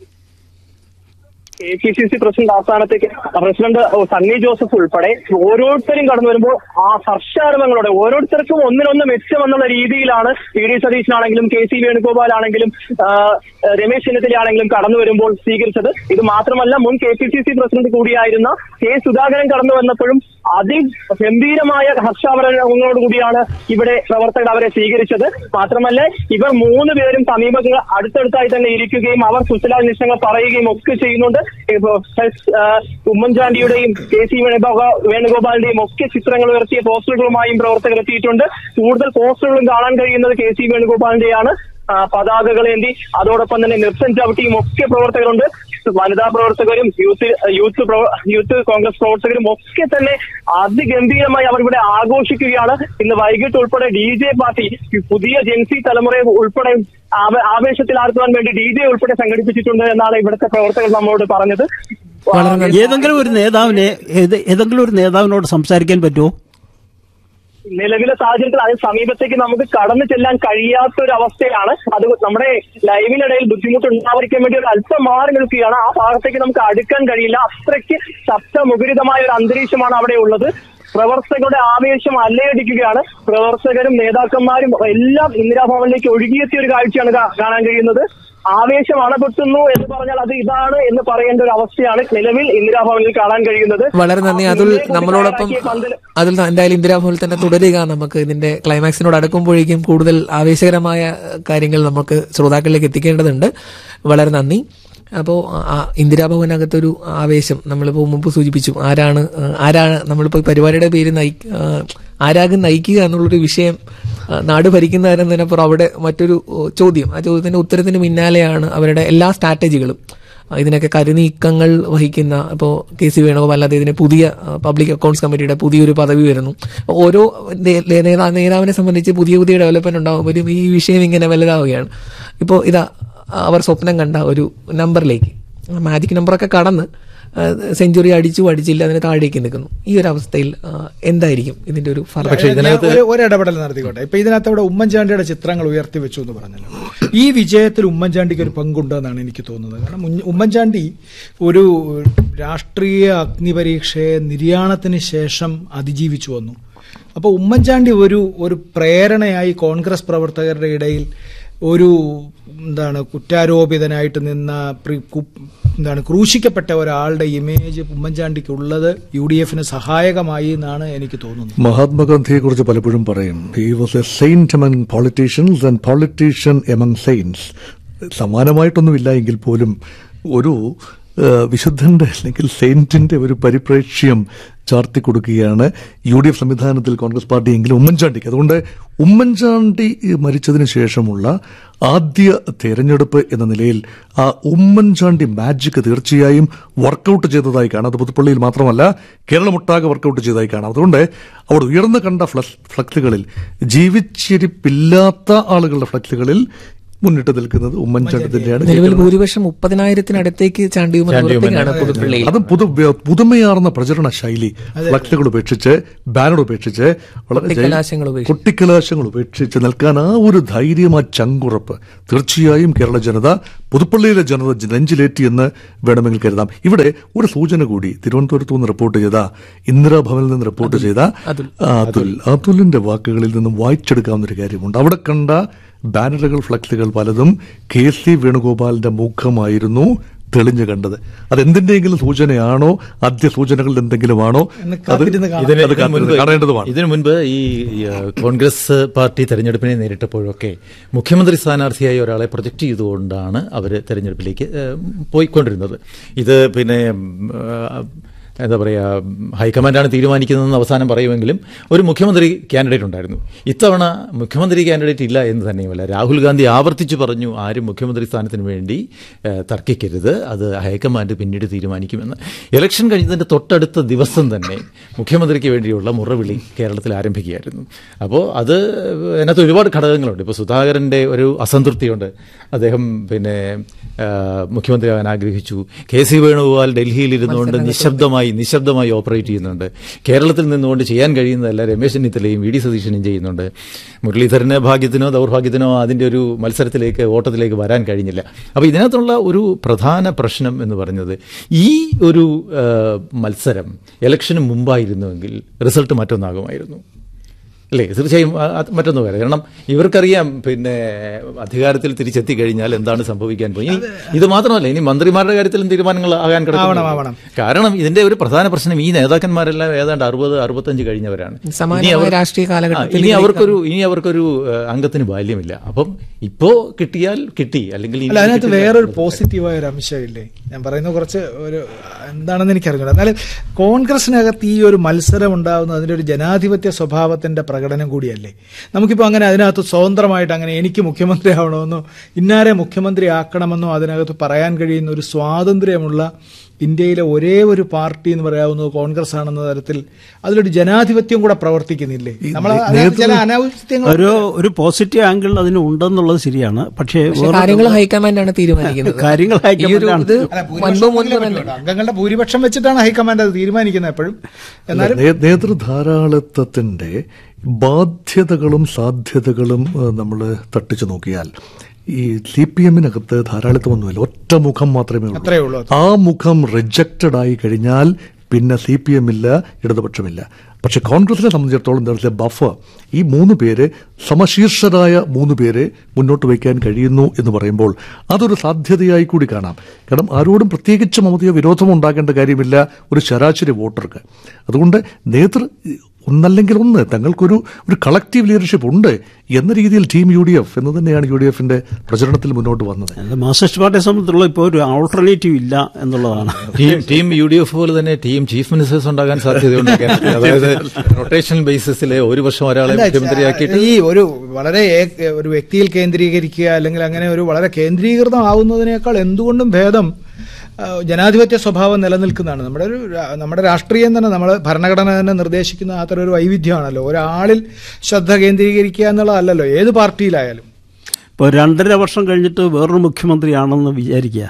L: K P C C president ആസ്ഥാനത്തേക്ക് പ്രസിഡന്റ് സണ്ണി ജോസഫ് ഉൾപ്പെടെ ഓരോരുത്തരും കടന്നു വരുമ്പോൾ ആ ഹർഷാരവങ്ങളോടെ ഓരോരുത്തർക്കും ഒന്നിനൊന്ന് മെച്ചം എന്നുള്ള രീതിയിലാണ് ഇ ഡി സതീശനാണെങ്കിലും കെ സി വേണുഗോപാൽ ആണെങ്കിലും ആ, രമേശ് ചെന്നിത്തല ആണെങ്കിലും കടന്നു വരുമ്പോൾ സ്വീകരിച്ചത് ഇത് മാത്രമല്ല മുൻ K P C C president കൂടിയായിരുന്ന കെ സുധാകരൻ കടന്നു വന്നപ്പോഴും അതിഗംഭീരമായ ഹർഷാവരണങ്ങളോടുകൂടിയാണ് ഇവിടെ പ്രവർത്തകർ അവരെ സ്വീകരിച്ചത് മാത്രമല്ല ഇവർ മൂന്ന് പേരും സമീപങ്ങൾ അടുത്തടുത്തായി തന്നെ ഇരിക്കുകയും അവർ സുശലാ നിശ്ചയങ്ങൾ പറയുകയും ഒക്കെ ചെയ്യുന്നുണ്ട് ഇപ്പോ എസ്, ആ, ഉമ്മൻചാണ്ടിയുടെയും കെ സി വേണുഗോപാ- വേണുഗോപാലിന്റെയും ഒക്കെ ചിത്രങ്ങൾ ഉയർത്തിയ പോസ്റ്ററുകളുമായും പ്രവർത്തകർ എത്തിയിട്ടുണ്ട് കൂടുതൽ പോസ്റ്ററുകളും കാണാൻ കഴിയുന്നത് കെ സി വേണുഗോപാലിന്റെയാണ് ആ, പതാകകളേന്തി അതോടൊപ്പം തന്നെ നൃത്തം ചവിട്ടിയും ഒക്കെ പ്രവർത്തകരുണ്ട് വനിതാ പ്രവർത്തകരും യൂത്ത് യൂത്ത് പ്രവ- യൂത്ത് കോൺഗ്രസ് പ്രവർത്തകരും ഒക്കെ തന്നെ അതിഗംഭീരമായി അവർ ഇവിടെ ആഘോഷിക്കുകയാണ് ഇന്ന് വൈകിട്ട് ഉൾപ്പെടെ ഡി ജെ പാർട്ടി ഈ പുതിയ ജെൻസി തലമുറയെ ഉൾപ്പെടെ ആവ- ആവേശത്തിലാക്കുവാൻ വേണ്ടി ഡി ജെ ഉൾപ്പെടെ സംഘടിപ്പിച്ചിട്ടുണ്ട് എന്നാണ് ഇവിടുത്തെ പ്രവർത്തകർ നമ്മോട് പറഞ്ഞത്
J: ഏതെങ്കിലും ഒരു നേതാവിനെ ഏത് ഏതെങ്കിലും ഒരു നേതാവിനോട് സംസാരിക്കാൻ പറ്റുമോ
L: നിലവിലെ സാഹചര്യത്തിൽ അതിന് സമീപത്തേക്ക് നമുക്ക് കടന്നു ചെല്ലാൻ കഴിയാത്ത ഒരു അവസ്ഥയാണ് അത് നമ്മുടെ ലൈവിനിടയിൽ ബുദ്ധിമുട്ട് ഉണ്ടാവാതിരിക്കാൻ വേണ്ടി ഒരു അല്പം മാറി നിൽക്കുകയാണ് ആ ഭാഗത്തേക്ക് നമുക്ക് അടുക്കാൻ കഴിയില്ല അത്രയ്ക്ക് ശബ്ദമുഖരിതമായ ഒരു അന്തരീക്ഷമാണ് അവിടെ ഉള്ളത് പ്രവർത്തകരുടെ ആവേശം അല്ലയടിക്കുകയാണ് പ്രവർത്തകരും നേതാക്കന്മാരും എല്ലാം ഇന്ദിരാഭവനിലേക്ക് ഒഴുകിയെത്തിയ ഒരു കാഴ്ചയാണ് കാ- കാണാൻ കഴിയുന്നത് ആവേശം അണപൊട്ടുന്നു എന്ന് പറഞ്ഞാൽ അത് ഇതാണ് എന്ന് പറയേണ്ട ഒരു അവസ്ഥയാണ് നിലവിൽ ഇന്ദിരാഭവനിൽ കാണാൻ കഴിയുന്നത്
F: വളരെ നന്ദി അതുൽ നമ്മളോടൊപ്പം അതിൽ എന്തായാലും ഇന്ദിരാഭവനിൽ തന്നെ തുടരുക നമുക്ക് ഇതിന്റെ ക്ലൈമാക്സിനോട് അടുക്കുമ്പോഴേക്കും കൂടുതൽ ആവേശകരമായ കാര്യങ്ങൾ നമുക്ക് ശ്രോതാക്കളിലേക്ക് എത്തിക്കേണ്ടതുണ്ട് വളരെ നന്ദി അപ്പോൾ ഇന്ദിരാഭവനകത്തൊരു ആവേശം നമ്മളിപ്പോൾ മുമ്പ് സൂചിപ്പിച്ചു ആരാണ് ആ, ആരാണ് നമ്മളിപ്പോൾ ഈ പരിപാടിയുടെ പേര് നയി ആ, ആരാകും നയിക്കുക എന്നുള്ളൊരു വിഷയം ആ, നാട് ഭരിക്കുന്നതിനപ്പുറം അവിടെ മറ്റൊരു ഓ, ചോദ്യം ആ ചോദ്യത്തിന്റെ ഉത്തരത്തിന് പിന്നാലെയാണ് അവരുടെ എല്ലാ സ്ട്രാറ്റജികളും ആ, ഇതിനൊക്കെ കരുനീക്കങ്ങൾ വഹിക്കുന്ന ഇപ്പോൾ കെ സി വേണുഗോപാൽ അല്ലാതെ ഇതിന് പുതിയ ആ, പബ്ലിക് അക്കൗണ്ട്സ് കമ്മിറ്റിയുടെ പുതിയൊരു പദവി വരുന്നു ഓരോ നേ- നേതാ- നേതാവിനെ സംബന്ധിച്ച് പുതിയ പുതിയ ഡെവലപ്മെന്റ് ഉണ്ടാകുമ്പോഴും ഈ വിഷയം ഇങ്ങനെ വലുതാവുകയാണ് ഇപ്പോൾ ഇതാ അവർ സ്വപ്നം കണ്ട ഒരു നമ്പറിലേക്ക് മാജിക് നമ്പറൊക്കെ കടന്ന് സെഞ്ചുറി അടിച്ചു അടിച്ചില്ല അതിന് താഴേക്ക് നിൽക്കുന്നു ഈ ഒരു അവസ്ഥയിൽ ആ, എന്തായിരിക്കും ഇതിന്റെ ഒരു ഫലം
K: ഞാൻ ഒരു ഒരു ഇടപെടൽ നടത്തിക്കോട്ടെ ഇപ്പൊ ഇതിനകത്ത് അവിടെ ഉമ്മൻചാണ്ടിയുടെ ചിത്രങ്ങൾ ഉയർത്തി വെച്ചു എന്ന് പറഞ്ഞല്ലോ ഈ വിജയത്തിൽ ഉമ്മൻചാണ്ടിക്ക് ഒരു പങ്കുണ്ടെന്നാണ് എനിക്ക് തോന്നുന്നത് കാരണം ഉഞ്ഞ- ഉമ്മൻചാണ്ടി ഒരു രാഷ്ട്രീയ അഗ്നിപരീക്ഷയെ നിര്യാണത്തിന് ശേഷം അതിജീവിച്ചു വന്നു അപ്പോൾ ഉമ്മൻചാണ്ടി ഒരു ഒരു പ്രേരണയായി കോൺഗ്രസ് പ്രവർത്തകരുടെ ഇടയിൽ ഒരു എന്താണ് കുറ്റാരോപിതനായിട്ട് നിന്ന പ്രി- കു- എന്താണ് ക്രൂശിക്കപ്പെട്ട ഒരാളുടെ ഇമേജ് ഉമ്മൻചാണ്ടിക്ക് ഉള്ളത് യു ഡി എഫിന് സഹായകമായി എന്നാണ് എനിക്ക് തോന്നുന്നത്
H: മഹാത്മാഗാന്ധിയെ കുറിച്ച് പലപ്പോഴും പറയും he was a saint among politicians and politician among saints സമാനമായിട്ടൊന്നുമില്ല എങ്കിൽ പോലും ഒരു ആ, വിശുദ്ധന്റെ അല്ലെങ്കിൽ സെയിന്റിന്റെ ഒരു പരിപ്രേക്ഷ്യം ചാർത്തി കൊടുക്കുകയാണ് യു ഡി എഫ് സംവിധാനത്തിൽ കോൺഗ്രസ് പാർട്ടി എങ്കിലും ഉമ്മൻചാണ്ടിക്ക് അതുകൊണ്ട് ഉമ്മൻചാണ്ടി മരിച്ചതിന് ശേഷമുള്ള ആദ്യ തെരഞ്ഞെടുപ്പ് എന്ന നിലയിൽ ആ ഉമ്മൻചാണ്ടി മാജിക് തീർച്ചയായും വർക്കൗട്ട് ചെയ്തതായി കാണാം അത് പുതുപ്പള്ളിയിൽ മാത്രമല്ല കേരളമൊട്ടാകെ വർക്കൗട്ട് ചെയ്തതായി കാണാം അതുകൊണ്ട് അവിടെ ഉയർന്നു കണ്ട ഫ്ലക്സ് ഫ്ലക്സുകളിൽ ജീവിച്ചിരിപ്പില്ലാത്ത ആളുകളുടെ ഫ്ലക്സുകളിൽ മുന്നിട്ട് നിൽക്കുന്നത് ഉമ്മൻചാണ്ടി തന്നെയാണ്
F: നിലവിൽ
H: ജയിക്കുന്നത്.
F: ഭൂരിപക്ഷം മുപ്പതിനായിരത്തിനടുത്തേക്ക് ചാണ്ടിയുമൻ പുറത്തേക്കാണ് പുതുപ്പള്ളിയിൽ
H: അതും പുതു പുതുമയാർന്ന പ്രചരണ ശൈലി ഫ്ലക്സുകൾ ഉപേക്ഷിച്ച് ബാനർ ഉപേക്ഷിച്ച് വളരെ ജയ-
F: കൊട്ടിക്കലാശങ്ങൾ ഉപേക്ഷിച്ച്.
H: കൊട്ടിക്കലാശങ്ങൾ ഉപേക്ഷിച്ച് നിൽക്കാൻ ആ ഒരു ധൈര്യം ആ ചങ്കുറപ്പ് തീർച്ചയായും കേരള ജനത പുതുപ്പള്ളിയിലെ ജനത നെഞ്ചിലേറ്റി എന്ന് വേണമെങ്കിൽ കരുതാം ഇവിടെ ഒരു സൂചന കൂടി തിരുവനന്തപുരത്ത് നിന്ന് റിപ്പോർട്ട് ചെയ്ത ഇന്ദിരാഭവനിൽ നിന്ന് റിപ്പോർട്ട് ചെയ്ത ആ, അതുൽ അതുലിന്റെ വാക്കുകളിൽ നിന്നും വായിച്ചെടുക്കാവുന്ന ഒരു കാര്യമുണ്ട് അവിടെ കണ്ട ബാനറുകൾ ഫ്ലക്സുകൾ പലതും കെ സി വേണുഗോപാലിന്റെ മുഖമായിരുന്നു തെളിഞ്ഞു കണ്ടത് അതെന്തിന്റെയെങ്കിലും സൂചനയാണോ ആദ്യ സൂചനകളിൽ എന്തെങ്കിലും ആണോ
K: എന്ന്
H: അത്
K: കാത്തിരുന്ന് കാണാം.
I: ഇതിന്
H: അത്
I: ഇതിന് മുൻപ്
H: കാത്തിരുന്ന് കാണേണ്ടതുമാണ്
I: ഇതിനു മുൻപ് ഈ ഈ, ആ, കോൺഗ്രസ് പാർട്ടി തെരഞ്ഞെടുപ്പിനെ നേരിട്ടപ്പോഴൊക്കെ മുഖ്യമന്ത്രി സ്ഥാനാർത്ഥിയായി ഒരാളെ പ്രൊജക്ട് ചെയ്തുകൊണ്ടാണ് അവർ തെരഞ്ഞെടുപ്പിലേക്ക് ഏ, പോയിക്കൊണ്ടിരുന്നത് ഇത് പിന്നെ ഉം, ആ, എന്താ പറയുക ഹൈക്കമാൻഡാണ് തീരുമാനിക്കുന്നതെന്ന് അവസാനം പറയുമെങ്കിലും ഒരു മുഖ്യമന്ത്രി കാൻഡിഡേറ്റ് ഉണ്ടായിരുന്നു ഇത്തവണ മുഖ്യമന്ത്രി കാൻഡിഡേറ്റ് ഇല്ല എന്ന് തന്നെയുമല്ല രാഹുൽ ഗാന്ധി ആവർത്തിച്ചു പറഞ്ഞു ആരും മുഖ്യമന്ത്രി സ്ഥാനത്തിന് വേണ്ടി ഏ, തർക്കിക്കരുത് അത് ഹൈക്കമാൻഡ് പിന്നീട് തീരുമാനിക്കുമെന്ന് ഇലക്ഷൻ കഴിഞ്ഞതിന്റെ തൊട്ടടുത്ത ദിവസം തന്നെ മുഖ്യമന്ത്രിക്ക് വേണ്ടിയുള്ള മുറവിളി കേരളത്തിൽ ആരംഭിക്കുകയായിരുന്നു അപ്പോൾ അത് അതിനകത്ത് ഒരുപാട് ഘടകങ്ങളുണ്ട് ഇപ്പോൾ സുധാകരന്റെ ഒരു അസംതൃപ്തിയുണ്ട് അദ്ദേഹം പിന്നെ ആ, മുഖ്യമന്ത്രിയാകാൻ ആഗ്രഹിച്ചു കെ സി വേണുഗോപാൽ ഡൽഹിയിൽ ഇരുന്നുകൊണ്ട് നിശബ്ദമായി നിശബ്ദമായി ഓപ്പറേറ്റ് ചെയ്യുന്നുണ്ട് കേരളത്തിൽ നിന്നുകൊണ്ട് ചെയ്യാൻ കഴിയുന്നതല്ല രമേശ് ചെന്നിത്തലയും വി ഡി സതീശനും ചെയ്യുന്നുണ്ട് മുരളീധരന് ഭാഗ്യത്തിനോ ദൗർഭാഗ്യത്തിനോ അതിന്റെ ഒരു മത്സരത്തിലേക്ക് ഓട്ടത്തിലേക്ക് വരാൻ കഴിഞ്ഞില്ല അപ്പോൾ ഇതിനകത്തുള്ള ഒരു പ്രധാന പ്രശ്നം എന്ന് പറഞ്ഞത് ഈ ഒരു ആ, മത്സരം ഇലക്ഷന് മുമ്പായിരുന്നുവെങ്കിൽ റിസൾട്ട് മറ്റൊന്നാകുമായിരുന്നു അല്ലേ തീർച്ചയായും ആ, അത് മറ്റൊന്നും വരെ കാരണം ഇവർക്കറിയാം പിന്നെ അധികാരത്തിൽ തിരിച്ചെത്തി കഴിഞ്ഞാൽ എന്താണ് സംഭവിക്കാൻ പോകുന്നത് ഇനി ഇത് മാത്രമല്ല ഇനി മന്ത്രിമാരുടെ കാര്യത്തിലും തീരുമാനങ്ങൾ ആകാൻ
K: ആവണം,
I: കിടക്കുന്നു
K: ആവണം.
I: കാരണം ഇതിന്റെ ഒരു പ്രധാന പ്രശ്നം ഈ നേതാക്കന്മാരെല്ലാം ഏതാണ്ട് അറുപത് അറുപത്തഞ്ച് കഴിഞ്ഞവരാണ്
F: സമാനമായ
I: ഇനി അവർ-
F: രാഷ്ട്രീയ കാലഘട്ടത്തിൽ
I: ആ, ഇനി
F: ഇതിലേക്ക്
I: അവർക്കൊരു ഇനി അവർക്കൊരു ഏഹ്, അംഗത്തിന് ബാല്യമില്ല അപ്പം ഇപ്പോ കിട്ടിയാൽ കിട്ടി അല്ലെങ്കിൽ ഇനി
K: അല്ല അതിനകത്ത്
I: കിട്ടില്ല.
K: വേറൊരു പോസിറ്റീവായ ഒരു അംശമില്ലേ ഞാൻ പറയുന്നത് കുറച്ച് ഒരു എന്താണെന്ന് എനിക്ക് അറിഞ്ഞൂടാ എന്നാലും കോൺഗ്രസിനകത്ത് ഈ ഒരു മത്സരം ഉണ്ടാകുന്നത് അതിന്റെ ഒരു ജനാധിപത്യ സ്വഭാവത്തിന്റെ പ്രകടനം കൂടിയല്ലേ നമുക്കിപ്പോൾ അങ്ങനെ അതിനകത്ത് സ്വതന്ത്രമായിട്ട് അങ്ങനെ എനിക്ക് മുഖ്യമന്ത്രി ആവണമെന്നോ ഇന്നാരെ മുഖ്യമന്ത്രി ആക്കണമെന്നോ അതിനകത്ത് പറയാൻ കഴിയുന്ന ഒരു സ്വാതന്ത്ര്യമുള്ള ഇന്ത്യയിലെ ഒരേ ഒരു പാർട്ടി എന്ന് പറയാവുന്നത് കോൺഗ്രസ് ആണെന്ന തരത്തിൽ അതിലൊരു ജനാധിപത്യം കൂടെ പ്രവർത്തിക്കുന്നില്ലേ നമ്മൾ അതിനകത്ത് ചില അനാവശ്യങ്ങൾ
J: ഒരു ഒരു പോസിറ്റീവ് ആംഗിൾ അതിന് ഉണ്ടെന്നുള്ളത് ശരിയാണ് പക്ഷേ
F: പക്ഷേ
J: വേറൊരു-
F: കാര്യങ്ങൾ ഹൈക്കമാൻഡാണ് തീരുമാനിക്കുന്നത്
J: കാര്യങ്ങൾ
F: ഈ ഒരു
J: ഹൈക്കമാൻഡാണ്.
F: ഇത്
K: അല്ല,
F: മുൻപ്
K: ഭൂരിപക്ഷം
F: മുൻപ്
K: ഉണ്ടെങ്കിലേ
F: തന്നെ
K: പറ്റുള്ളൂ. അംഗങ്ങളുടെ ഭൂരിപക്ഷം വെച്ചിട്ടാണ് ഹൈക്കമാൻഡ് അത് തീരുമാനിക്കുന്നത് എപ്പോഴും എന്നാലും
H: നേ- നേതൃധാരാളിത്വത്തിന്റെ ബാധ്യതകളും സാധ്യതകളും നമ്മൾ തട്ടിച്ചു നോക്കിയാൽ ഈ സി പി എമ്മിനകത്ത് ധാരാളിത്തമൊന്നുമില്ല ഒറ്റ മുഖം മാത്രമേ
K: അത്രയേ
H: ഉള്ളൂ
K: ഉള്ളൂ.
H: ആ മുഖം റിജക്റ്റഡ് ആയി കഴിഞ്ഞാൽ പിന്നെ സി പി എം ഇല്ല ഇടതുപക്ഷമില്ല പക്ഷെ കോൺഗ്രസിനെ സംബന്ധിച്ചിടത്തോളം എന്താ വെച്ചാൽ ബഫർ ഈ മൂന്ന് പേര് സമശീർഷരായ മൂന്ന് പേരെ മുന്നോട്ട് വയ്ക്കാൻ കഴിയുന്നു എന്ന് പറയുമ്പോൾ അതൊരു സാധ്യതയായി കൂടി കാണാം കാരണം ആരോടും പ്രത്യേകിച്ച് മമതയോ വിരോധമോ ഉണ്ടാക്കേണ്ട കാര്യമില്ല ഒരു ശരാശരി വോട്ടർക്ക് അതുകൊണ്ട് നേതൃ ഒന്നല്ലെങ്കിൽ ഒന്ന് തങ്ങൾക്കൊരു ഒരു കളക്റ്റീവ് ലീഡർഷിപ്പ് ഉണ്ട് എന്ന രീതിയിൽ ടീം യു ഡി എഫ് എന്ന് തന്നെയാണ് യു ഡി എഫിന്റെ പ്രചരണത്തിൽ മുന്നോട്ട് വന്നത്
J: അത് മാർക്സിസ്റ്റ് പാർട്ടിയെ സംബന്ധിച്ചുള്ള ഇപ്പോൾ ഒരു ആൾട്ടർനേറ്റീവ് ഇല്ല എന്നുള്ളതാണ്
I: team team U D F പോലെ തന്നെ ടീം ചീഫ് മിനിസ്റ്റേഴ്സ് ഉണ്ടാകാൻ സാധ്യതയുണ്ട് കേരളത്തിൽ. അതായത് റൊട്ടേഷണൽ ബേസിസിൽ ഒരു വർഷം ഒരാളെ
K: അല്ല,
I: മുഖ്യമന്ത്രിയാക്കിയിട്ട്
K: ഈ ഒരു വളരെ ഏക- ഒരു വ്യക്തിയിൽ കേന്ദ്രീകരിക്കുക അല്ലെങ്കിൽ അങ്ങനെ ഒരു വളരെ കേന്ദ്രീകൃതമാവുന്നതിനേക്കാൾ എന്തുകൊണ്ടും ഭേദം ആ, ജനാധിപത്യ സ്വഭാവം നിലനിൽക്കുന്നതാണ് നമ്മുടെ ഒരു രാ- നമ്മുടെ രാഷ്ട്രീയം തന്നെ നമ്മൾ ഭരണഘടന തന്നെ നിർദ്ദേശിക്കുന്ന അത്തരം ഒരു വൈവിധ്യമാണല്ലോ ഒരാളിൽ ശ്രദ്ധ കേന്ദ്രീകരിക്കുക എന്നുള്ളതല്ലല്ലോ ഏത് പാർട്ടിയിലായാലും
J: ഇപ്പോൾ രണ്ടര വർഷം കഴിഞ്ഞിട്ട് വേറൊരു മുഖ്യമന്ത്രിയാണെന്ന് വിചാരിക്കുക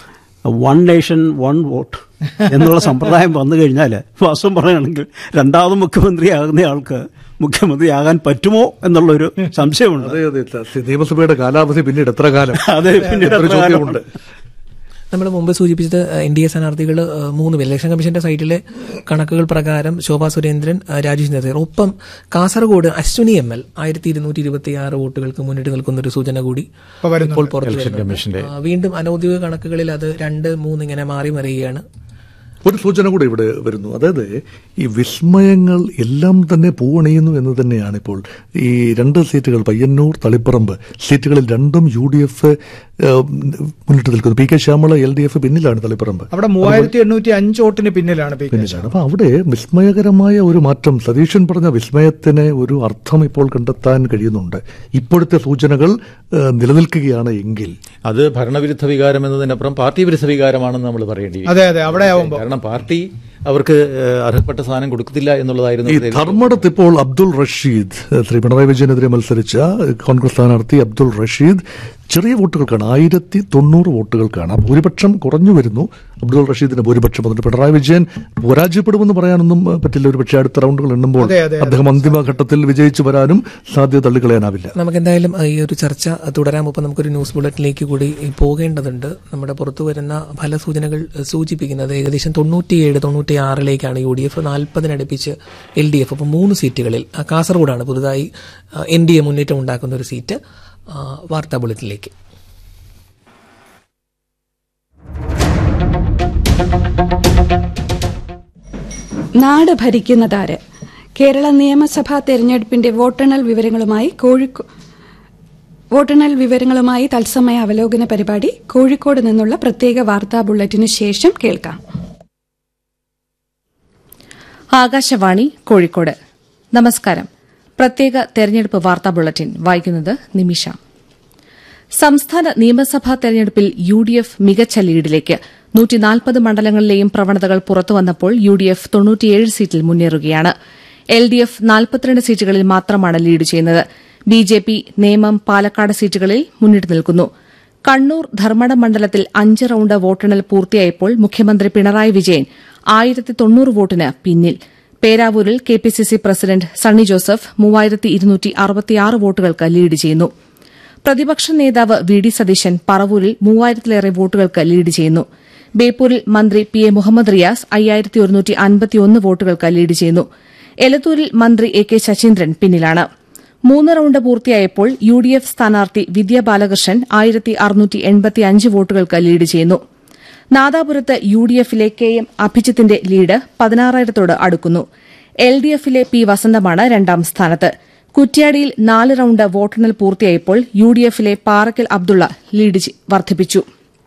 J: വൺ നേഷൻ വൺ വോട്ട് എന്നുള്ള സമ്പ്രദായം വന്നു കഴിഞ്ഞാൽ വാസ്തവം പറയുകയാണെങ്കിൽ രണ്ടാമത് മുഖ്യമന്ത്രിയാകുന്ന ആൾക്ക് മുഖ്യമന്ത്രിയാകാൻ പറ്റുമോ എന്നുള്ളൊരു സംശയമുണ്ട്
H: അതെ അതെ സ- നിയമസഭയുടെ കാലാവധി പിന്നീട് എത്ര കാലം
J: അതെ, പിന്നീട്
H: ഒരു
J: എത്ര
H: ചോദ്യമുണ്ട്
F: നമ്മൾ മുമ്പ് സൂചിപ്പിച്ചത് എൻ ഡി എ സ്ഥാനാർത്ഥികൾ മൂന്ന് പേര് ഇലക്ഷൻ കമ്മീഷന്റെ സൈറ്റിലെ കണക്കുകൾ പ്രകാരം ശോഭാ സുരേന്ദ്രൻ ആ, രാജേഷ് നേതൃത്വം ഒപ്പം കാസർഗോഡ് അശ്വിനി എം എൽ ആയിരത്തി ഇരുന്നൂറ്റി ഇരുപത്തി ആറ് വോട്ടുകൾക്ക് മുന്നിട്ട് നിൽക്കുന്ന ഒരു സൂചന കൂടി
K: ഇപ്പൊ വരുന്നുണ്ട്.
F: ഇപ്പോൾ പുറത്തു
I: ഇലക്ഷൻ
F: വരുന്നുണ്ട്.
I: കമ്മീഷന്റെ.
F: ആ, വീണ്ടും അനൌദ്യോഗിക കണക്കുകളിൽ അത് രണ്ട് മൂന്ന് ഇങ്ങനെ മാറി മറിയുകയാണ്
H: ഒരു സൂചന കൂടെ ഇവിടെ വരുന്നു അതായത് ഈ വിസ്മയങ്ങൾ എല്ലാം തന്നെ പൂവണിയുന്നു എന്ന് തന്നെയാണ് ഇപ്പോൾ ഈ രണ്ട് സീറ്റുകൾ പയ്യന്നൂർ തളിപ്പറമ്പ് സീറ്റുകളിൽ രണ്ടും യു ഡി എഫ് മുന്നിട്ട് നിൽക്കുന്നു P K Shyamala L D F പിന്നിലാണ് തളിപ്പറമ്പ്
K: അവിടെ മൂവായിരത്തി എണ്ണൂറ്റി അഞ്ച് വോട്ടിന് പിന്നിലാണ് പി കെ
H: പിന്നിലാണ് അപ്പൊ അവിടെ വിസ്മയകരമായ ഒരു മാറ്റം സതീശൻ പറഞ്ഞ വിസ്മയത്തിന് ഒരു അർത്ഥം ഇപ്പോൾ കണ്ടെത്താൻ കഴിയുന്നുണ്ട് ഇപ്പോഴത്തെ സൂചനകൾ ഏഹ്, നിലനിൽക്കുകയാണ് എങ്കിൽ
I: അത് ഭരണവിരുദ്ധ വികാരം എന്നതിനപ്പുറം പാർട്ടി വിരുദ്ധ വികാരമാണെന്ന് നമ്മൾ പറയേണ്ടി വരും.
K: അതെ അതെ അവിടെ ആവുമ്പോ
I: കാരണം പാർട്ടി അവർക്ക് ഏഹ്, അർഹപ്പെട്ട സ്ഥാനം കൊടുക്കത്തില്ല എന്നുള്ളതായിരുന്നു
H: ഈ
I: ഇതിൽ
H: ധർമ്മടത്ത് ഇപ്പോൾ അബ്ദുൾ റഷീദ് ഏഹ്, ശ്രീ പിണറായി വിജയനെതിരെ മത്സരിച്ച കോൺഗ്രസ് സ്ഥാനാർത്ഥി അബ്ദുൾ റഷീദ് ചെറിയ വോട്ടുകൾക്കാണ് ആയിരത്തി തൊണ്ണൂറ് വോട്ടുകൾക്കാണ് ആ ഭൂരിപക്ഷം കുറഞ്ഞു വരുന്നു അബ്ദുൾ റഷീദിന്റെ ഭൂരിപക്ഷം അതുകൊണ്ട് പിണറായി വിജയൻ പരാജയപ്പെടുമെന്ന് പറയാനൊന്നും ഏഹ്, പറ്റില്ല ഒരു പക്ഷേ അടുത്ത റൗണ്ടുകൾ എണ്ണുമ്പോൾ
K: അതെ, അതെ, അതെ.
H: അദ്ദേഹം അന്തിമഘട്ടത്തിൽ വിജയിച്ചു വരാനും സാധ്യത തള്ളിക്കളയാനാവില്ല
F: നമുക്ക് എന്തായാലും ഈ ഒരു ചർച്ച തുടരാൻ മുമ്പ് നമുക്കൊരു ന്യൂസ് ബുള്ളറ്റിലേക്ക് കൂടി പോകേണ്ടതുണ്ട് നമ്മുടെ പുറത്തു വരുന്ന ഫലസൂചനകൾ സൂചിപ്പിക്കുന്നത് ഏകദേശം തൊണ്ണൂറ്റിയേഴ് തൊണ്ണൂറ്റിയാറിലേക്കാണ് യു ഡി എഫ് നാൽപ്പതിനടുപ്പിച്ച് എൽ ഡി എഫ് അപ്പോൾ മൂന്ന് സീറ്റുകളിൽ ആ, കാസർഗോഡാണ് പുതുതായി എൻ ഡി എ മുന്നേറ്റം ഉണ്ടാക്കുന്ന ഒരു സീറ്റ് ആ, വാർത്താ ബുള്ളറ്റിലേക്ക്
M: നാട് ഭരിക്കുന്നതാര് കേരള നിയമസഭാ തെരഞ്ഞെടുപ്പിന്റെ വോട്ടെണ്ണൽ വിവരങ്ങളുമായി കോഴിക്കോ വോട്ടെണ്ണൽ വിവരങ്ങളുമായി തത്സമയ അവലോകന പരിപാടി കോഴിക്കോട് നിന്നുള്ള പ്രത്യേക വാർത്താ ബുള്ളറ്റിന് ശേഷം കേൾക്കാം
N: ആകാശവാണി കോഴിക്കോട് നമസ്കാരം പ്രത്യേക തെരഞ്ഞെടുപ്പ് വാർത്താ ബുള്ളറ്റിൻ വായിക്കുന്നത് നിമിഷ സംസ്ഥാന നിയമസഭാ തെരഞ്ഞെടുപ്പിൽ യു ഡി എഫ് മികച്ച ലീഡിലേക്ക് നൂറ്റിനാൽപ്പത് മണ്ഡലങ്ങളിലെയും പ്രവണതകൾ പുറത്തുവന്നപ്പോൾ യു ഡി എഫ് തൊണ്ണൂറ്റിയേഴ് സീറ്റിൽ മുന്നേറുകയാണ് എൽ ഡി എഫ് നാൽപ്പത്തിരണ്ട് സീറ്റുകളിൽ മാത്രമാണ് ലീഡ് ചെയ്യുന്നത് B J P Nemom Palakkad സീറ്റുകളിൽ മുന്നിട്ട് നിൽക്കുന്നു കണ്ണൂർ ധർമ്മടം മണ്ഡലത്തിൽ അഞ്ച് റൌണ്ട് വോട്ടെണ്ണൽ പൂർത്തിയായപ്പോൾ മുഖ്യമന്ത്രി പിണറായി വിജയൻ ആയിരത്തി തൊണ്ണൂറ് വോട്ടിന് പിന്നിൽ പേരാവൂരിൽ K P C C president Sunny Joseph മൂവായിരത്തി ഇരുന്നൂറ്റി അറുപത്തിയാറ് വോട്ടുകൾക്ക് ലീഡ് ചെയ്യുന്നു പ്രതിപക്ഷ നേതാവ് വി ഡി സതീശൻ പറവൂരിൽ മൂവായിരത്തിലേറെ വോട്ടുകൾക്ക് ലീഡ് ചെയ്യുന്നു ബേപ്പൂരിൽ മന്ത്രി പി എ മുഹമ്മദ് റിയാസ് അയ്യായിരത്തി ഒരുന്നൂറ്റി അൻപത്തിയൊന്ന് വോട്ടുകൾക്ക് ലീഡ് ചെയ്യുന്നു എലത്തൂരിൽ മന്ത്രി എ കെ ശശീന്ദ്രൻ പിന്നിലാണ് മൂന്ന് റൌണ്ട് പൂർത്തിയായപ്പോൾ യു ഡി എഫ് സ്ഥാനാർത്ഥി വിദ്യ ബാലകൃഷ്ണൻ ആയിരത്തി അറുന്നൂറ്റി എൺപത്തിയഞ്ച് വോട്ടുകൾക്ക് ലീഡ് ചെയ്യുന്നു നാദാപുരത്ത് യു ഡി എഫിലെ കെ എം അഭിജിത്തിന്റെ ലീഡ് പതിനാറായിരത്തോട് അടുക്കുന്നു എൽ ഡി എഫിലെ പി വസന്തമാണ് രണ്ടാം സ്ഥാനത്ത് കുറ്റ്യാടിയിൽ നാല് റൌണ്ട് വോട്ടെണ്ണൽ പൂർത്തിയായപ്പോൾ യു ഡി എഫിലെ പാറക്കൽ അബ്ദുള്ള ലീഡ് ചെ- വർദ്ധിപ്പിച്ചു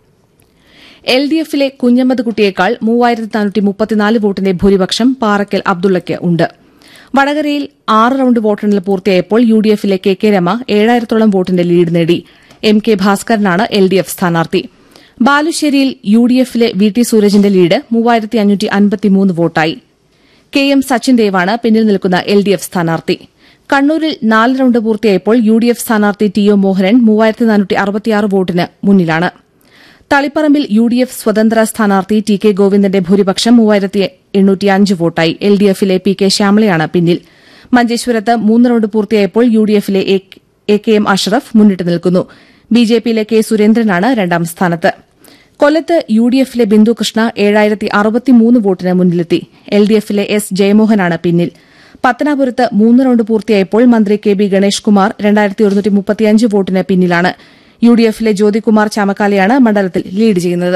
N: എൽ ഡി എഫിലെ കുഞ്ഞമ്മദ് കുട്ടിയേക്കാൾ മൂവായിരത്തി നാനൂറ്റി മുപ്പത്തിനാല് വോട്ടിന്റെ ഭൂരിപക്ഷം പാറക്കൽ അബ്ദുള്ളയ്ക്ക് ഉണ്ട് വടകരയിൽ ആറ് റൌണ്ട് വോട്ടെണ്ണൽ പൂർത്തിയായപ്പോൾ യു ഡി എഫിലെ കെ കെ രമ ഏഴായിരത്തോളം വോട്ടിന്റെ ലീഡ് നേടി എം കെ ഭാസ്കരനാണ് എൽ ഡി എഫ് സ്ഥാനാർത്ഥി ബാലുശ്ശേരിയിൽ യു ഡി എഫിലെ വി ടി സൂരജിന്റെ ലീഡ് മൂവായിരത്തി അഞ്ഞൂറ്റി അൻപത്തിമൂന്ന് വോട്ടായി കെ എം സച്ചിൻ ദേവാണ് പിന്നിൽ നിൽക്കുന്ന എൽ ഡി എഫ് സ്ഥാനാർത്ഥി കണ്ണൂരിൽ നാല് റൌണ്ട് പൂർത്തിയായപ്പോൾ യു ഡി എഫ് സ്ഥാനാർത്ഥി ടി ഒ മോഹനൻ മൂവായിരത്തി നാനൂറ്റി അറുപത്തിയാറ് വോട്ടിന് മുന്നിലാണ് തളിപ്പറമ്പിൽ യു ഡി എഫ് സ്വതന്ത്ര സ്ഥാനാർത്ഥി ടി കെ ഗോവിന്ദന്റെ ഭൂരിപക്ഷം മൂവായിരത്തി എണ്ണൂറ്റി അഞ്ച് വോട്ടായി എൽ ഡി എഫിലെ പി കെ ശ്യാമളയാണ് പിന്നിൽ മഞ്ചേശ്വരത്ത് മൂന്ന് റൌണ്ട് പൂർത്തിയായപ്പോൾ യു ഡി എഫിലെ എ കെ എം അഷ്റഫ് മുന്നിട്ട് നിൽക്കുന്നു ബി ജെ പിയിലെ കെ സുരേന്ദ്രനാണ് രണ്ടാം സ്ഥാനത്ത് കൊല്ലത്ത് യു ഡി എഫിലെ ബിന്ദു കൃഷ്ണ ഏഴായിരത്തി അറുപത്തിമൂന്ന് വോട്ടിന് മുന്നിലെത്തി എൽ ഡി എഫിലെ എസ് ജയമോഹനാണ് പിന്നിൽ പത്തനാപുരത്ത് മൂന്ന് റൌണ്ട് പൂർത്തിയായപ്പോൾ മന്ത്രി കെ ബി ഗണേഷ് കുമാർ രണ്ടായിരത്തി ഒരുന്നൂറ്റി മുപ്പത്തിയഞ്ച് വോട്ടിന് പിന്നിലാണ് യു ഡി എഫിലെ ജ്യോതികുമാർ ചാമക്കാലയാണ് മണ്ഡലത്തിൽ ലീഡ് ചെയ്യുന്നത്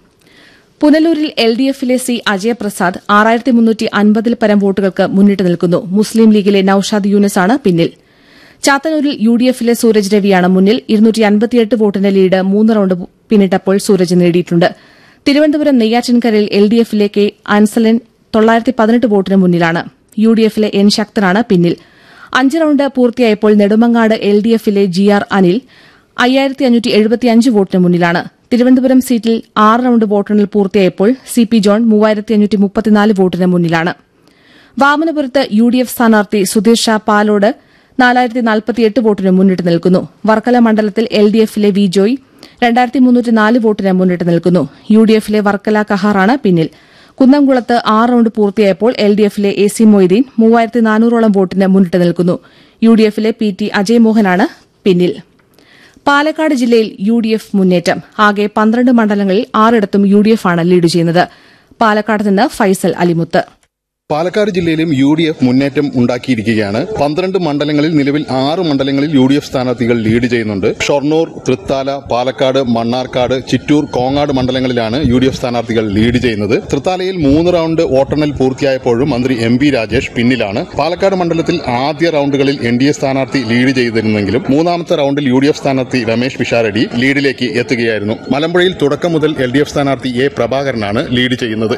N: പുനലൂരിൽ എൽ ഡി എഫിലെ സി അജയപ്രസാദ് ആറായിരത്തി മുന്നൂറ്റി അൻപതിൽ പരം വോട്ടുകൾക്ക് മുന്നിട്ട് നിൽക്കുന്നു മുസ്ലിം ലീഗിലെ നൌഷാദ് യൂനസാണ് പിന്നിൽ ചാത്തന്നൂരിൽ യു ഡി എഫിലെ സൂരജ് രവിയാണ് മുന്നിൽ ഇരുന്നൂറ്റി അൻപത്തിയെട്ട് വോട്ടിന്റെ ലീഡ് മൂന്ന് റൌണ്ട് പിന്നിട്ടപ്പോൾ സൂരജ് നേടിയിട്ടുണ്ട് തിരുവനന്തപുരം നെയ്യാറ്റിൻകരയിൽ എൽ ഡി എഫിലെ കെ അൻസലൻ തൊള്ളായിരത്തി പതിനെട്ട് വോട്ടിന് മുന്നിലാണ് യു ഡി എഫിലെ എൻ ശക്തനാണ് പിന്നിൽ അഞ്ച് റൌണ്ട് പൂർത്തിയായപ്പോൾ നെടുമങ്ങാട് എൽ ഡി എഫിലെ ജി ആർ അനിൽ അയ്യായിരത്തി അഞ്ഞൂറ്റി എഴുപത്തിയഞ്ച് വോട്ടിന് മുന്നിലാണ് തിരുവനന്തപുരം സീറ്റിൽ ആറ് റൌണ്ട് വോട്ടെണ്ണൽ പൂർത്തിയായപ്പോൾ സി പി ജോൺ മൂവായിരത്തി അഞ്ഞൂറ്റി മുപ്പത്തിനാല് വോട്ടിന് മുന്നിലാണ് വാമനപുരത്ത് യു ഡി എഫ് സ്ഥാനാർത്ഥി സുധീർ ഷാ പാലോട് നാലായിരത്തി നാൽപ്പത്തിയെട്ട് വോട്ടിന് മുന്നിട്ട് നിൽക്കുന്നു വർക്കല മണ്ഡലത്തിൽ എൽ ഡി എഫിലെ വി ജോയ് രണ്ടായിരത്തി മുന്നൂറ്റി നാല് വോട്ടിന് മുന്നിട്ട് നിൽക്കുന്നു യു ഡി എഫിലെ വർക്കല കഹാറാണ് പിന്നിൽ കുന്നംകുളത്ത് ആറ് റൌണ്ട് പൂർത്തിയായപ്പോൾ എൽ ഡി എഫിലെ എ സി മൊയ്തീൻ മൂവായിരത്തി നാനൂറോളം വോട്ടിന് മുന്നിട്ട് നിൽക്കുന്നു യു ഡി എഫിലെ പി ടി അജയ് മോഹനാണ് പിന്നിൽ പാലക്കാട് ജില്ലയിൽ യു ഡി എഫ് മുന്നേറ്റം ആകെ പന്ത്രണ്ട് മണ്ഡലങ്ങളിൽ ആറിടത്തും യു ഡി എഫ് ആണ് ലീഡ് ചെയ്യുന്നത് പാലക്കാട് നിന്ന് ഫൈസൽ അലിമുത്ത്
O: പാലക്കാട് ജില്ലയിലും യു ഡി എഫ് മുന്നേറ്റം ഉണ്ടാക്കിയിരിക്കുകയാണ് പന്ത്രണ്ട് മണ്ഡലങ്ങളിൽ നിലവിൽ ആറ് മണ്ഡലങ്ങളിൽ യു ഡി എഫ് സ്ഥാനാർത്ഥികൾ ലീഡ് ചെയ്യുന്നുണ്ട് ഷൊർണൂർ തൃത്താല പാലക്കാട് മണ്ണാർക്കാട് ചിറ്റൂർ കോങ്ങാട് മണ്ഡലങ്ങളിലാണ് യു ഡി എഫ് സ്ഥാനാർത്ഥികൾ ലീഡ് ചെയ്യുന്നത് തൃത്താലയിൽ മൂന്ന് റൌണ്ട് വോട്ടെണ്ണൽ പൂർത്തിയായപ്പോഴും മന്ത്രി എം പി രാജേഷ് പിന്നിലാണ് പാലക്കാട് മണ്ഡലത്തിൽ ആദ്യ റൌണ്ടുകളിൽ എൻ ഡി എ സ്ഥാനാർത്ഥി ലീഡ് ചെയ്തിരുന്നെങ്കിലും മൂന്നാമത്തെ റൌണ്ടിൽ യു ഡി എഫ് സ്ഥാനാർത്ഥി രമേശ് പിഷാരടി ലീഡിലേക്ക് എത്തുകയായിരുന്നു മലമ്പുഴയിൽ തുടക്കം മുതൽ എൽ ഡി എഫ് സ്ഥാനാർത്ഥി എ പ്രഭാകരനാണ് ലീഡ് ചെയ്യുന്നത്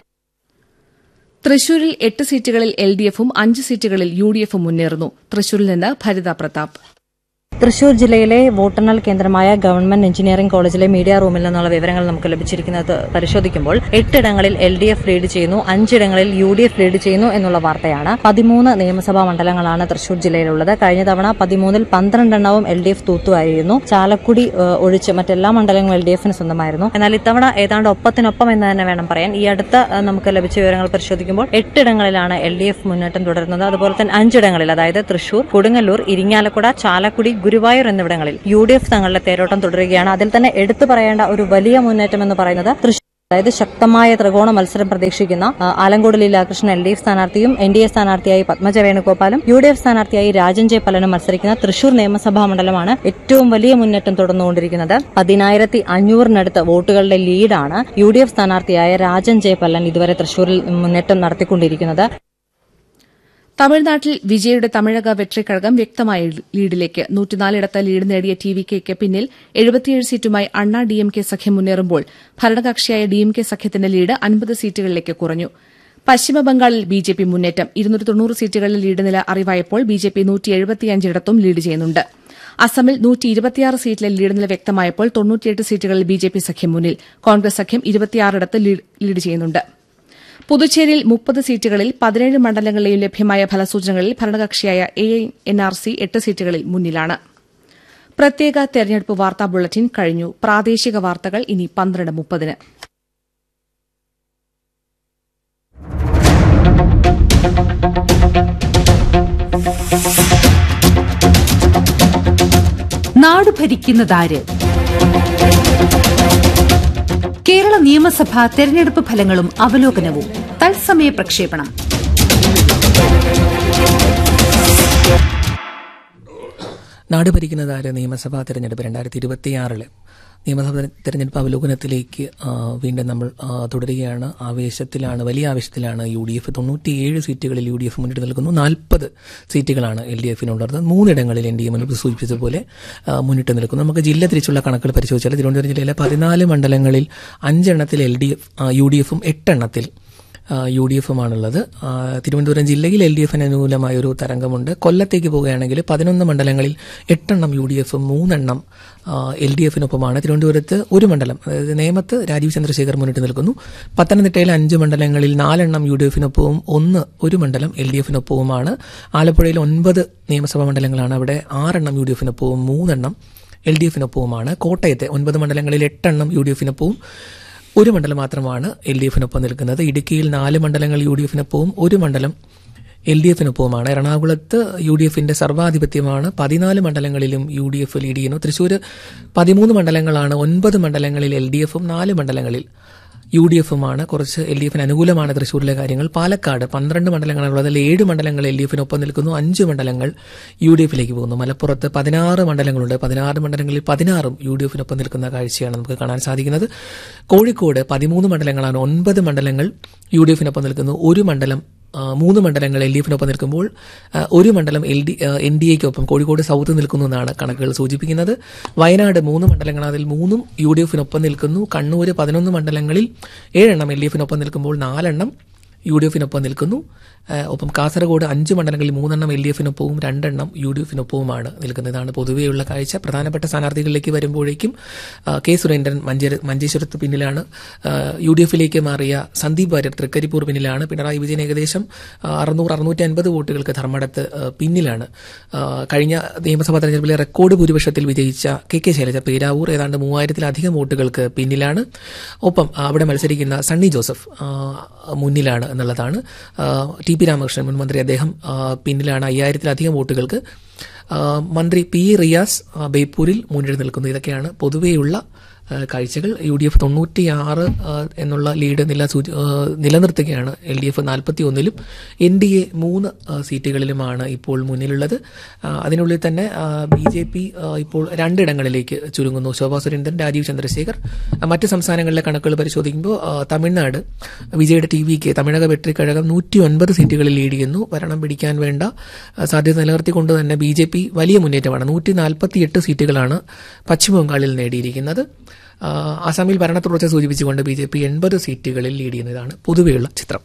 N: തൃശൂരിൽ എട്ട് സീറ്റുകളിൽ എൽ ഡി എഫും അഞ്ച് സീറ്റുകളിൽ യു ഡി എഫും മുന്നേറുന്നു തൃശൂരിൽ നിന്ന് ഭരിത പ്രതാപ്
P: തൃശൂർ ജില്ലയിലെ വോട്ടെണ്ണൽ കേന്ദ്രമായ ഗവൺമെന്റ് എഞ്ചിനീയറിംഗ് കോളേജിലെ മീഡിയ റൂമിൽ നിന്നുള്ള വിവരങ്ങൾ നമുക്ക് ലഭിച്ചിരിക്കുന്നത് പരിശോധിക്കുമ്പോൾ എട്ടിടങ്ങളിൽ എൽ ഡി എഫ് ലീഡ് ചെയ്യുന്നു അഞ്ചിടങ്ങളിൽ യു ഡി എഫ് ലീഡ് ചെയ്യുന്നു എന്നുള്ള വാർത്തയാണ് പതിമൂന്ന് നിയമസഭാ മണ്ഡലങ്ങളാണ് തൃശൂർ ജില്ലയിലുള്ളത് കഴിഞ്ഞ തവണ പതിമൂന്നിൽ പന്ത്രണ്ടെണ്ണവും എൽ ഡി എഫ് തൂത്തുവായിരുന്നു ചാലക്കുടി ഏഹ്, ഒഴിച്ച് മറ്റെല്ലാ മണ്ഡലങ്ങളും എൽ ഡി എഫിന് സ്വന്തമായിരുന്നു എന്നാൽ ഇത്തവണ ഏതാണ്ട് ഒപ്പത്തിനൊപ്പം എന്ന് തന്നെ വേണം പറയാൻ ഈ അടുത്ത ഏഹ്, നമുക്ക് ലഭിച്ച വിവരങ്ങൾ പരിശോധിക്കുമ്പോൾ എട്ടിടങ്ങളിലാണ് എൽ ഡി എഫ് മുന്നേറ്റം തുടരുന്നത് അതുപോലെ തന്നെ അഞ്ചിടങ്ങളിൽ അതായത് തൃശൂർ കൊടുങ്ങല്ലൂർ ഇരിങ്ങാലക്കുട ചാലക്കുടി ഗുരുവായൂർ എന്നിവിടങ്ങളിൽ യു ഡി എഫ് തങ്ങളുടെ തേരോട്ടം തുടരുകയാണ് അതിൽ തന്നെ എടുത്തു പറയേണ്ട ഒരു വലിയ മുന്നേറ്റം എന്ന് പറയുന്നത് തൃശൂർ അതായത് ശക്തമായ ത്രികോണ മത്സരം പ്രതീക്ഷിക്കുന്ന ആ, Alankode Leelakrishnan L D F സ്ഥാനാർത്ഥിയും എൻ ഡി എ സ്ഥാനാർത്ഥിയായി പത്മജ വേണുഗോപാലും യു ഡി എഫ് സ്ഥാനാർത്ഥിയായി രാജൻ ജെ പലനും മത്സരിക്കുന്ന തൃശൂർ നിയമസഭാ മണ്ഡലമാണ് ഏറ്റവും വലിയ മുന്നേറ്റം തുടർന്നുകൊണ്ടിരിക്കുന്നത് പതിനായിരത്തി അഞ്ഞൂറിനടുത്ത് വോട്ടുകളുടെ ലീഡാണ് യു ഡി എഫ് സ്ഥാനാർത്ഥിയായ രാജൻ ജെ പല്ലൻ ഇതുവരെ തൃശൂരിൽ മുന്നേറ്റം നടത്തിക്കൊണ്ടിരിക്കുന്നത്
N: തമിഴ്നാട്ടിൽ വിജയുടെ തമിഴക വെട്രിക്കഴകം വ്യക്തമായ ലീഡിലേക്ക് നൂറ്റിനാലിടത്ത് ലീഡ് നേടിയ ടി വി കെക്ക് പിന്നിൽ എഴുപത്തിയേഴ് സീറ്റുമായി അണ്ണാ ഡി എം കെ സഖ്യം മുന്നേറുമ്പോൾ ഭരണകക്ഷിയായ ഡി എം കെ സഖ്യത്തിന്റെ ലീഡ് അൻപത് സീറ്റുകളിലേക്ക് കുറഞ്ഞു പശ്ചിമബംഗാളിൽ ബി ജെ പി മുന്നേറ്റം ഇരുന്നൂറ്റി തൊണ്ണൂറ് സീറ്റുകളിൽ ലീഡ് നില അറിവായപ്പോൾ ബി ജെ പി നൂറ്റി എഴുപത്തിയഞ്ചിടത്തും ലീഡ് ചെയ്യുന്നുണ്ട് അസമിൽ നൂറ്റി ഇരുപത്തിയാറ് സീറ്റിലെ ലീഡ് നില വ്യക്തമായപ്പോൾ തൊണ്ണൂറ്റിയെട്ട് സീറ്റുകളിൽ ബി ജെ പി സഖ്യം മുന്നിൽ കോൺഗ്രസ് സഖ്യം ഇരുപത്തിയാറിടത്ത് ലീഡ് ലീഡ് ചെയ്യുന്നുണ്ട് പുതുച്ചേരിയിൽ മുപ്പത് സീറ്റുകളിൽ പതിനേഴ് മണ്ഡലങ്ങളിലെയും ലഭ്യമായ ഫലസൂചനകളിൽ ഭരണകക്ഷിയായ എ എൻ ആർ സി എട്ട് സീറ്റുകളിൽ മുന്നിലാണ് പ്രത്യേക തെരഞ്ഞെടുപ്പ് വാർത്താ ബുള്ളറ്റിൻ കഴിഞ്ഞു പ്രാദേശിക വാർത്തകൾ ഇനി പന്ത്രണ്ട് മുപ്പതിന്
E: നാട് ഭരിക്കുന്നതാര് കേരള നിയമസഭാ തെരഞ്ഞെടുപ്പ് ഫലങ്ങളും അവലോകനവും തത്സമയ പ്രക്ഷേപണം
F: നാട് ഭരിക്കുന്നതാര് നിയമസഭാ തെരഞ്ഞെടുപ്പ് രണ്ടായിരത്തി ഇരുപത്തിയാറില് നിയമസഭാ തെരഞ്ഞെടുപ്പ് അവലോകനത്തിലേക്ക് ആ, വീണ്ടും നമ്മൾ ആ, തുടരുകയാണ് ആവേശത്തിലാണ് വലിയ ആവേശത്തിലാണ് യു ഡി എഫ് തൊണ്ണൂറ്റിയേഴ് സീറ്റുകളിൽ യു ഡി എഫ് മുന്നിട്ട് നിൽക്കുന്നു നാൽപ്പത് സീറ്റുകളാണ് എൽ ഡി എഫിനുള്ളത് മൂന്നിടങ്ങളിൽ എൻ ഡി എ മുൻപ് സൂചിപ്പിച്ചതുപോലെ ആ, മുന്നിട്ട് നിൽക്കുന്നു നമുക്ക് ജില്ല തിരിച്ചുള്ള കണക്കുകൾ പരിശോധിച്ചാൽ തിരുവനന്തപുരം ജില്ലയിലെ പതിനാല് മണ്ഡലങ്ങളിൽ അഞ്ചെണ്ണത്തിൽ L D F U D എഫും എട്ടെണ്ണത്തിൽ യു ഡി എഫുമാണുള്ളത് ആ, തിരുവനന്തപുരം ജില്ലയിൽ എൽ ഡി എഫിന് അനുകൂലമായ ഒരു തരംഗമുണ്ട് കൊല്ലത്തേക്ക് പോവുകയാണെങ്കിൽ പതിനൊന്ന് മണ്ഡലങ്ങളിൽ എട്ടെണ്ണം യു ഡി എഫും മൂന്നെണ്ണം എൽ ഡി എഫിനൊപ്പമാണ് തിരുവനന്തപുരത്ത് ഒരു മണ്ഡലം അതായത് നേമത്ത് രാജീവ് ചന്ദ്രശേഖർ മുന്നിട്ട് നിൽക്കുന്നു പത്തനംതിട്ടയിൽ അഞ്ച് മണ്ഡലങ്ങളിൽ നാലെണ്ണം യു ഡി എഫിനൊപ്പവും ഒന്ന് ഒരു മണ്ഡലം എൽ ഡി എഫിനൊപ്പവുമാണ് ആലപ്പുഴയിൽ ഒൻപത് നിയമസഭാ മണ്ഡലങ്ങളാണ് അവിടെ ആറെണ്ണം യു ഡി എഫിനൊപ്പവും മൂന്നെണ്ണം എൽ ഡി എഫിനൊപ്പവുമാണ് കോട്ടയത്തെ ഒൻപത് മണ്ഡലങ്ങളിൽ എട്ടെണ്ണം യു ഡി എഫിനൊപ്പവും ഒരു മണ്ഡലം മാത്രമാണ് എൽ ഡി എഫിനൊപ്പം നിൽക്കുന്നത് ഇടുക്കിയിൽ നാല് മണ്ഡലങ്ങൾ യു ഡി എഫിനൊപ്പവും ഒരു മണ്ഡലം എൽ ഡി എഫിനൊപ്പവുമാണ് എറണാകുളത്ത് യു ഡി എഫിന്റെ സർവാധിപത്യമാണ് പതിനാല് മണ്ഡലങ്ങളിലും യു ഡി എഫ് ലീഡ് ചെയ്യുന്നു തൃശൂർ പതിമൂന്ന് മണ്ഡലങ്ങളാണ് ഒൻപത് മണ്ഡലങ്ങളിൽ എൽ ഡി എഫും നാല് മണ്ഡലങ്ങളിൽ യു ഡി എഫുമാണ് കുറച്ച് എൽ ഡി എഫിന് അനുകൂലമാണ് തൃശൂരിലെ കാര്യങ്ങൾ പാലക്കാട് പന്ത്രണ്ട് മണ്ഡലങ്ങളാണുള്ളത് അതിൽ ഏഴ് മണ്ഡലങ്ങൾ എൽ ഡി എഫിനൊപ്പം നിൽക്കുന്നു അഞ്ച് മണ്ഡലങ്ങൾ യു ഡി എഫിലേക്ക് പോകുന്നു മലപ്പുറത്ത് പതിനാറ് മണ്ഡലങ്ങളുണ്ട് പതിനാറ് മണ്ഡലങ്ങളിൽ പതിനാറും യു ഡി എഫിനൊപ്പം നിൽക്കുന്ന കാഴ്ചയാണ് നമുക്ക് കാണാൻ സാധിക്കുന്നത് കോഴിക്കോട് പതിമൂന്ന് മണ്ഡലങ്ങളാണ് ഒൻപത് മണ്ഡലങ്ങൾ യു ഡി എഫിനൊപ്പം നിൽക്കുന്നു ഒരു മണ്ഡലം ആ, മൂന്ന് മണ്ഡലങ്ങൾ എൽ ഡി എഫിനൊപ്പം നിൽക്കുമ്പോൾ ആ, ഒരു മണ്ഡലം എൽ ഡി എൻ ഡി എക്കൊപ്പം കോഴിക്കോട് സൗത്ത് നിൽക്കുന്നു എന്നാണ് കണക്കുകൾ സൂചിപ്പിക്കുന്നത് വയനാട് മൂന്ന് മണ്ഡലങ്ങൾ അതിൽ മൂന്നും യു ഡി എഫിനൊപ്പം നിൽക്കുന്നു കണ്ണൂർ പതിനൊന്ന് മണ്ഡലങ്ങളിൽ ഏഴെണ്ണം എൽ ഡി എഫിനൊപ്പം നിൽക്കുമ്പോൾ നാലെണ്ണം യു ഡി എഫിനൊപ്പം നിൽക്കുന്നു ആ, ഒപ്പം കാസർഗോഡ് അഞ്ച് മണ്ഡലങ്ങളിൽ മൂന്നെണ്ണം എൽ ഡി എഫിനൊപ്പവും രണ്ടെണ്ണം യു ഡി എഫിനൊപ്പവുമാണ് നിൽക്കുന്നതാണ് പൊതുവെയുള്ള കാഴ്ച പ്രധാനപ്പെട്ട സ്ഥാനാർത്ഥികളിലേക്ക് വരുമ്പോഴേക്കും ആ, കെ സുരേന്ദ്രൻ മഞ്ചേര മഞ്ചേശ്വരത്ത് പിന്നിലാണ് ആ, യു ഡി എഫിലേക്ക് മാറിയ സന്ദീപ് വാര്യർ തൃക്കരിപ്പൂർ പിന്നിലാണ് പിണറായി വിജയൻ ഏകദേശം ആ, അറുന്നൂറ് അറുന്നൂറ്റി അൻപത് വോട്ടുകൾക്ക് ധർമ്മടത്ത് ആ, പിന്നിലാണ് ആ, കഴിഞ്ഞ നിയമസഭാ തെരഞ്ഞെടുപ്പിലെ റെക്കോർഡ് ഭൂരിപക്ഷത്തിൽ വിജയിച്ച കെ കെ ശൈലജ പേരാവൂർ ഏതാണ്ട് മൂവായിരത്തിലധികം വോട്ടുകൾക്ക് പിന്നിലാണ് ഒപ്പം അവിടെ മത്സരിക്കുന്ന സണ്ണി ജോസഫ് ആ, മുന്നിലാണ് എന്നുള്ളതാണ് ആ, ടി പി രാമകൃഷ്ണൻ മുൻ മന്ത്രി അദ്ദേഹം ആ, പിന്നിലാണ് അയ്യായിരത്തിലധികം വോട്ടുകൾക്ക് ആ, മന്ത്രി പി റിയാസ് ആ, ബേപ്പൂരിൽ മുന്നിൽ നിൽക്കുന്നു ഇതൊക്കെയാണ് പൊതുവെയുള്ള ആ, കാഴ്ചകൾ യു ഡി എഫ് തൊണ്ണൂറ്റിയാറ് ആ, എന്നുള്ള ലീഡ് നില സൂചി- ആ, നിലനിർത്തുകയാണ് എൽ ഡി എഫ് നാൽപ്പത്തി ഒന്നിലും എൻ ഡി എ മൂന്ന് ആ, സീറ്റുകളിലുമാണ് ഇപ്പോൾ മുന്നിലുള്ളത് ആ, അതിനുള്ളിൽ തന്നെ ബി ജെ പി ഇപ്പോൾ രണ്ടിടങ്ങളിലേക്ക് ചുരുങ്ങുന്നു ശോഭാ സുരേന്ദ്രൻ രാജീവ് ചന്ദ്രശേഖർ ആ, മറ്റ് സംസ്ഥാനങ്ങളിലെ കണക്കുകൾ പരിശോധിക്കുമ്പോൾ ആ, തമിഴ്നാട് വിജയുടെ ടി വിക്ക് തമിഴക വെട്രിക്കഴകം നൂറ്റി ഒൻപത് സീറ്റുകളിൽ ലീഡ് ചെയ്യുന്നു ഭരണം പിടിക്കാൻ വേണ്ട ആ, സാധ്യത നിലനിർത്തിക്കൊണ്ട് തന്നെ ബി ജെ പി വലിയ മുന്നേറ്റമാണ് നൂറ്റി നാൽപ്പത്തിയെട്ട് സീറ്റുകളാണ് പശ്ചിമബംഗാളിൽ നേടിയിരിക്കുന്നത് ആ, ആസാമിൽ ഭരണ തുടർച്ച സൂചിപ്പിച്ചുകൊണ്ട് ബി ജെ പി എൺപത് സീറ്റുകളിൽ ലീഡ് ചെയ്യുന്നതാണ് പൊതുവെയുള്ള ചിത്രം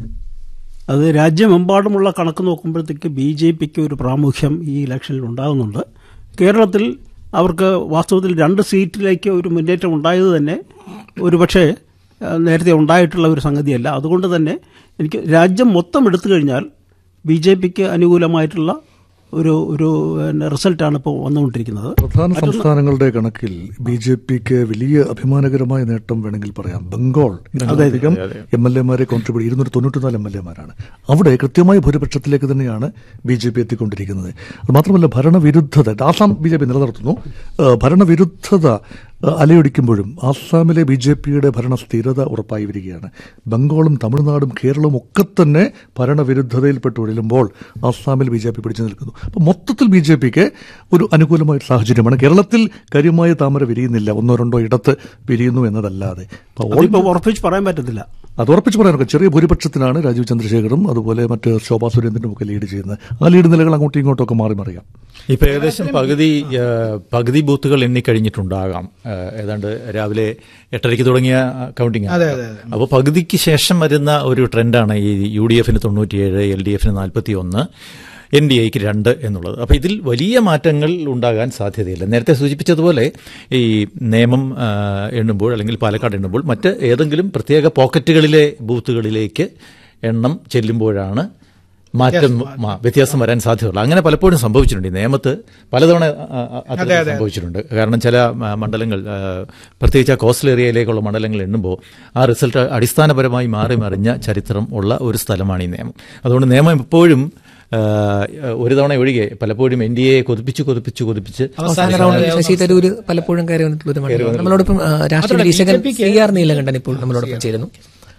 J: അത് രാജ്യമെമ്പാടുമുള്ള കണക്ക് നോക്കുമ്പോഴത്തേക്ക് ബി ജെ പിക്ക് ഒരു പ്രാമുഖ്യം ഈ ഇലക്ഷനിൽ ഉണ്ടാകുന്നുണ്ട് കേരളത്തിൽ അവർക്ക് വാസ്തവത്തിൽ രണ്ട് സീറ്റിലേക്ക് ഒരു മുന്നേറ്റം ഉണ്ടായത് തന്നെ ഒരുപക്ഷെ ആ, നേരത്തെ ഉണ്ടായിട്ടുള്ള ഒരു സംഗതിയല്ല അതുകൊണ്ട് തന്നെ എനിക്ക് രാജ്യം മൊത്തം എടുത്തു കഴിഞ്ഞാൽ ബി ജെ പിക്ക് അനുകൂലമായിട്ടുള്ള ഒരു ഒരു പിന്നെ റിസൾട്ടാണ് ഇപ്പോൾ വന്നുകൊണ്ടിരിക്കുന്നത്
H: പ്രധാന സംസ്ഥാനങ്ങളുടെ കണക്കിൽ ബി ജെ പിക്ക് വലിയ അഭിമാനകരമായ നേട്ടം വേണമെങ്കിൽ പറയാം ബംഗാൾ ഇതിനധികം എം എൽ എമാരെ കോൺട്രിബ്യൂട്ട് ഇരുന്നൂറ്റി തൊണ്ണൂറ്റിനാല് എം എൽ എമാരാണ് അവിടെ കൃത്യമായ ഭൂരിപക്ഷത്തിലേക്ക് തന്നെയാണ് ബി ജെ പി എത്തിക്കൊണ്ടിരിക്കുന്നത് അത് മാത്രമല്ല ഭരണവിരുദ്ധത ആസാം ബി ജെ പി നിലനിർത്തുന്നു ആ, ഭരണവിരുദ്ധത ആ, അലയൊടിക്കുമ്പോഴും ആസാമിലെ ബി ജെ പിയുടെ ഭരണ സ്ഥിരത ഉറപ്പായി വരികയാണ് ബംഗാളും തമിഴ്നാടും കേരളവും ഒക്കെ തന്നെ ഭരണവിരുദ്ധതയിൽപ്പെട്ട് ഉഴലുമ്പോൾ ആസാമിൽ ബി ജെ പി പിടിച്ചു നിൽക്കുന്നു അപ്പോൾ മൊത്തത്തിൽ ബി ജെ പിക്ക് ഒരു അനുകൂലമായ സാഹചര്യമാണ് കേരളത്തിൽ കാര്യമായ താമര വിരിയുന്നില്ല ഒന്നോ രണ്ടോ ഇടത്ത് വിരിയുന്നു എന്നതല്ലാതെ അപ്പോൾ all-
J: അതിപ്പോൾ ഉറപ്പിച്ച് പറയാൻ പറ്റത്തില്ല
H: അത് ഉറപ്പിച്ച് പറയാനൊക്കെ ചെറിയ ഭൂരിപക്ഷത്തിനാണ് രാജീവ് ചന്ദ്രശേഖറും അതുപോലെ മറ്റ് ശോഭാ സുരേന്ദ്രനും ഒക്കെ ലീഡ് ചെയ്യുന്നത് ആ ലീഡ് നിലകൾ അങ്ങോട്ടും ഇങ്ങോട്ടും ഒക്കെ മാറി മറിയാം
I: ഇപ്പൊ ഏകദേശം പകുതി ആ, പകുതി ബൂത്തുകൾ എണ്ണിക്കഴിഞ്ഞിട്ടുണ്ടാകാം ആ, ഏതാണ്ട് രാവിലെ എട്ടരയ്ക്ക് തുടങ്ങിയ കൗണ്ടിംഗ്
K: അതെ, അതെ, അതെ.
I: അപ്പോൾ പകുതിക്ക് ശേഷം വരുന്ന ഒരു ട്രെൻഡാണ് ഈ യു ഡി എഫിന് തൊണ്ണൂറ്റിയേഴ് എൽ ഡി എഫിന് നാൽപ്പത്തി ഒന്ന് എൻ ഡി എക്ക് രണ്ട് എന്നുള്ളത് അപ്പോൾ ഇതിൽ വലിയ മാറ്റങ്ങൾ ഉണ്ടാകാൻ സാധ്യതയില്ല നേരത്തെ സൂചിപ്പിച്ചതുപോലെ ഈ നിയമം ആ, എണ്ണുമ്പോൾ അല്ലെങ്കിൽ പാലക്കാട് എണ്ണുമ്പോൾ മറ്റ് ഏതെങ്കിലും പ്രത്യേക പോക്കറ്റുകളിലെ ബൂത്തുകളിലേക്ക് എണ്ണം ചെല്ലുമ്പോഴാണ് മാറ്റം ആ, വ്യത്യാസം വരാൻ സാധ്യതയുള്ളൂ അങ്ങനെ പലപ്പോഴും സംഭവിച്ചിട്ടുണ്ട് ഈ നിയമത്ത് പലതവണ ആ, ആ, അത്തരത്തിൽ
K: അതെ, അതെ.
I: സംഭവിച്ചിട്ടുണ്ട് കാരണം ചില ആ, മണ്ഡലങ്ങൾ ആ, പ്രത്യേകിച്ച് ആ കോസ്റ്റൽ ഏരിയയിലേക്കുള്ള മണ്ഡലങ്ങൾ എണ്ണുമ്പോൾ ആ റിസൾട്ട് അടിസ്ഥാനപരമായി മാറി മറിഞ്ഞ ചരിത്രം ഉള്ള ഒരു സ്ഥലമാണ് ഈ നിയമം അതുകൊണ്ട് നിയമം എപ്പോഴും ആ, ഒരു തവണ ഒഴികെ പലപ്പോഴും എൻ ഡി എ കൊതിപ്പിച്ച് കൊതിപ്പിച്ച് കൊതിപ്പിച്ച്
F: അവസാന റൗണ്ടിൽ ശശി തരൂര് പലപ്പോഴും കയറി വന്നിട്ടുള്ള ഒരു മണ്ഡലം നമ്മളോടൊപ്പം ആ, രാഷ്ട്രീയ
K: മാത്രമല്ല,
F: നിരീക്ഷകൻ
K: BJP ക്ക്
F: സി ആർ നീലകണ്ഠൻ ഇപ്പോൾ നമ്മളോടൊപ്പം ചേരുന്നു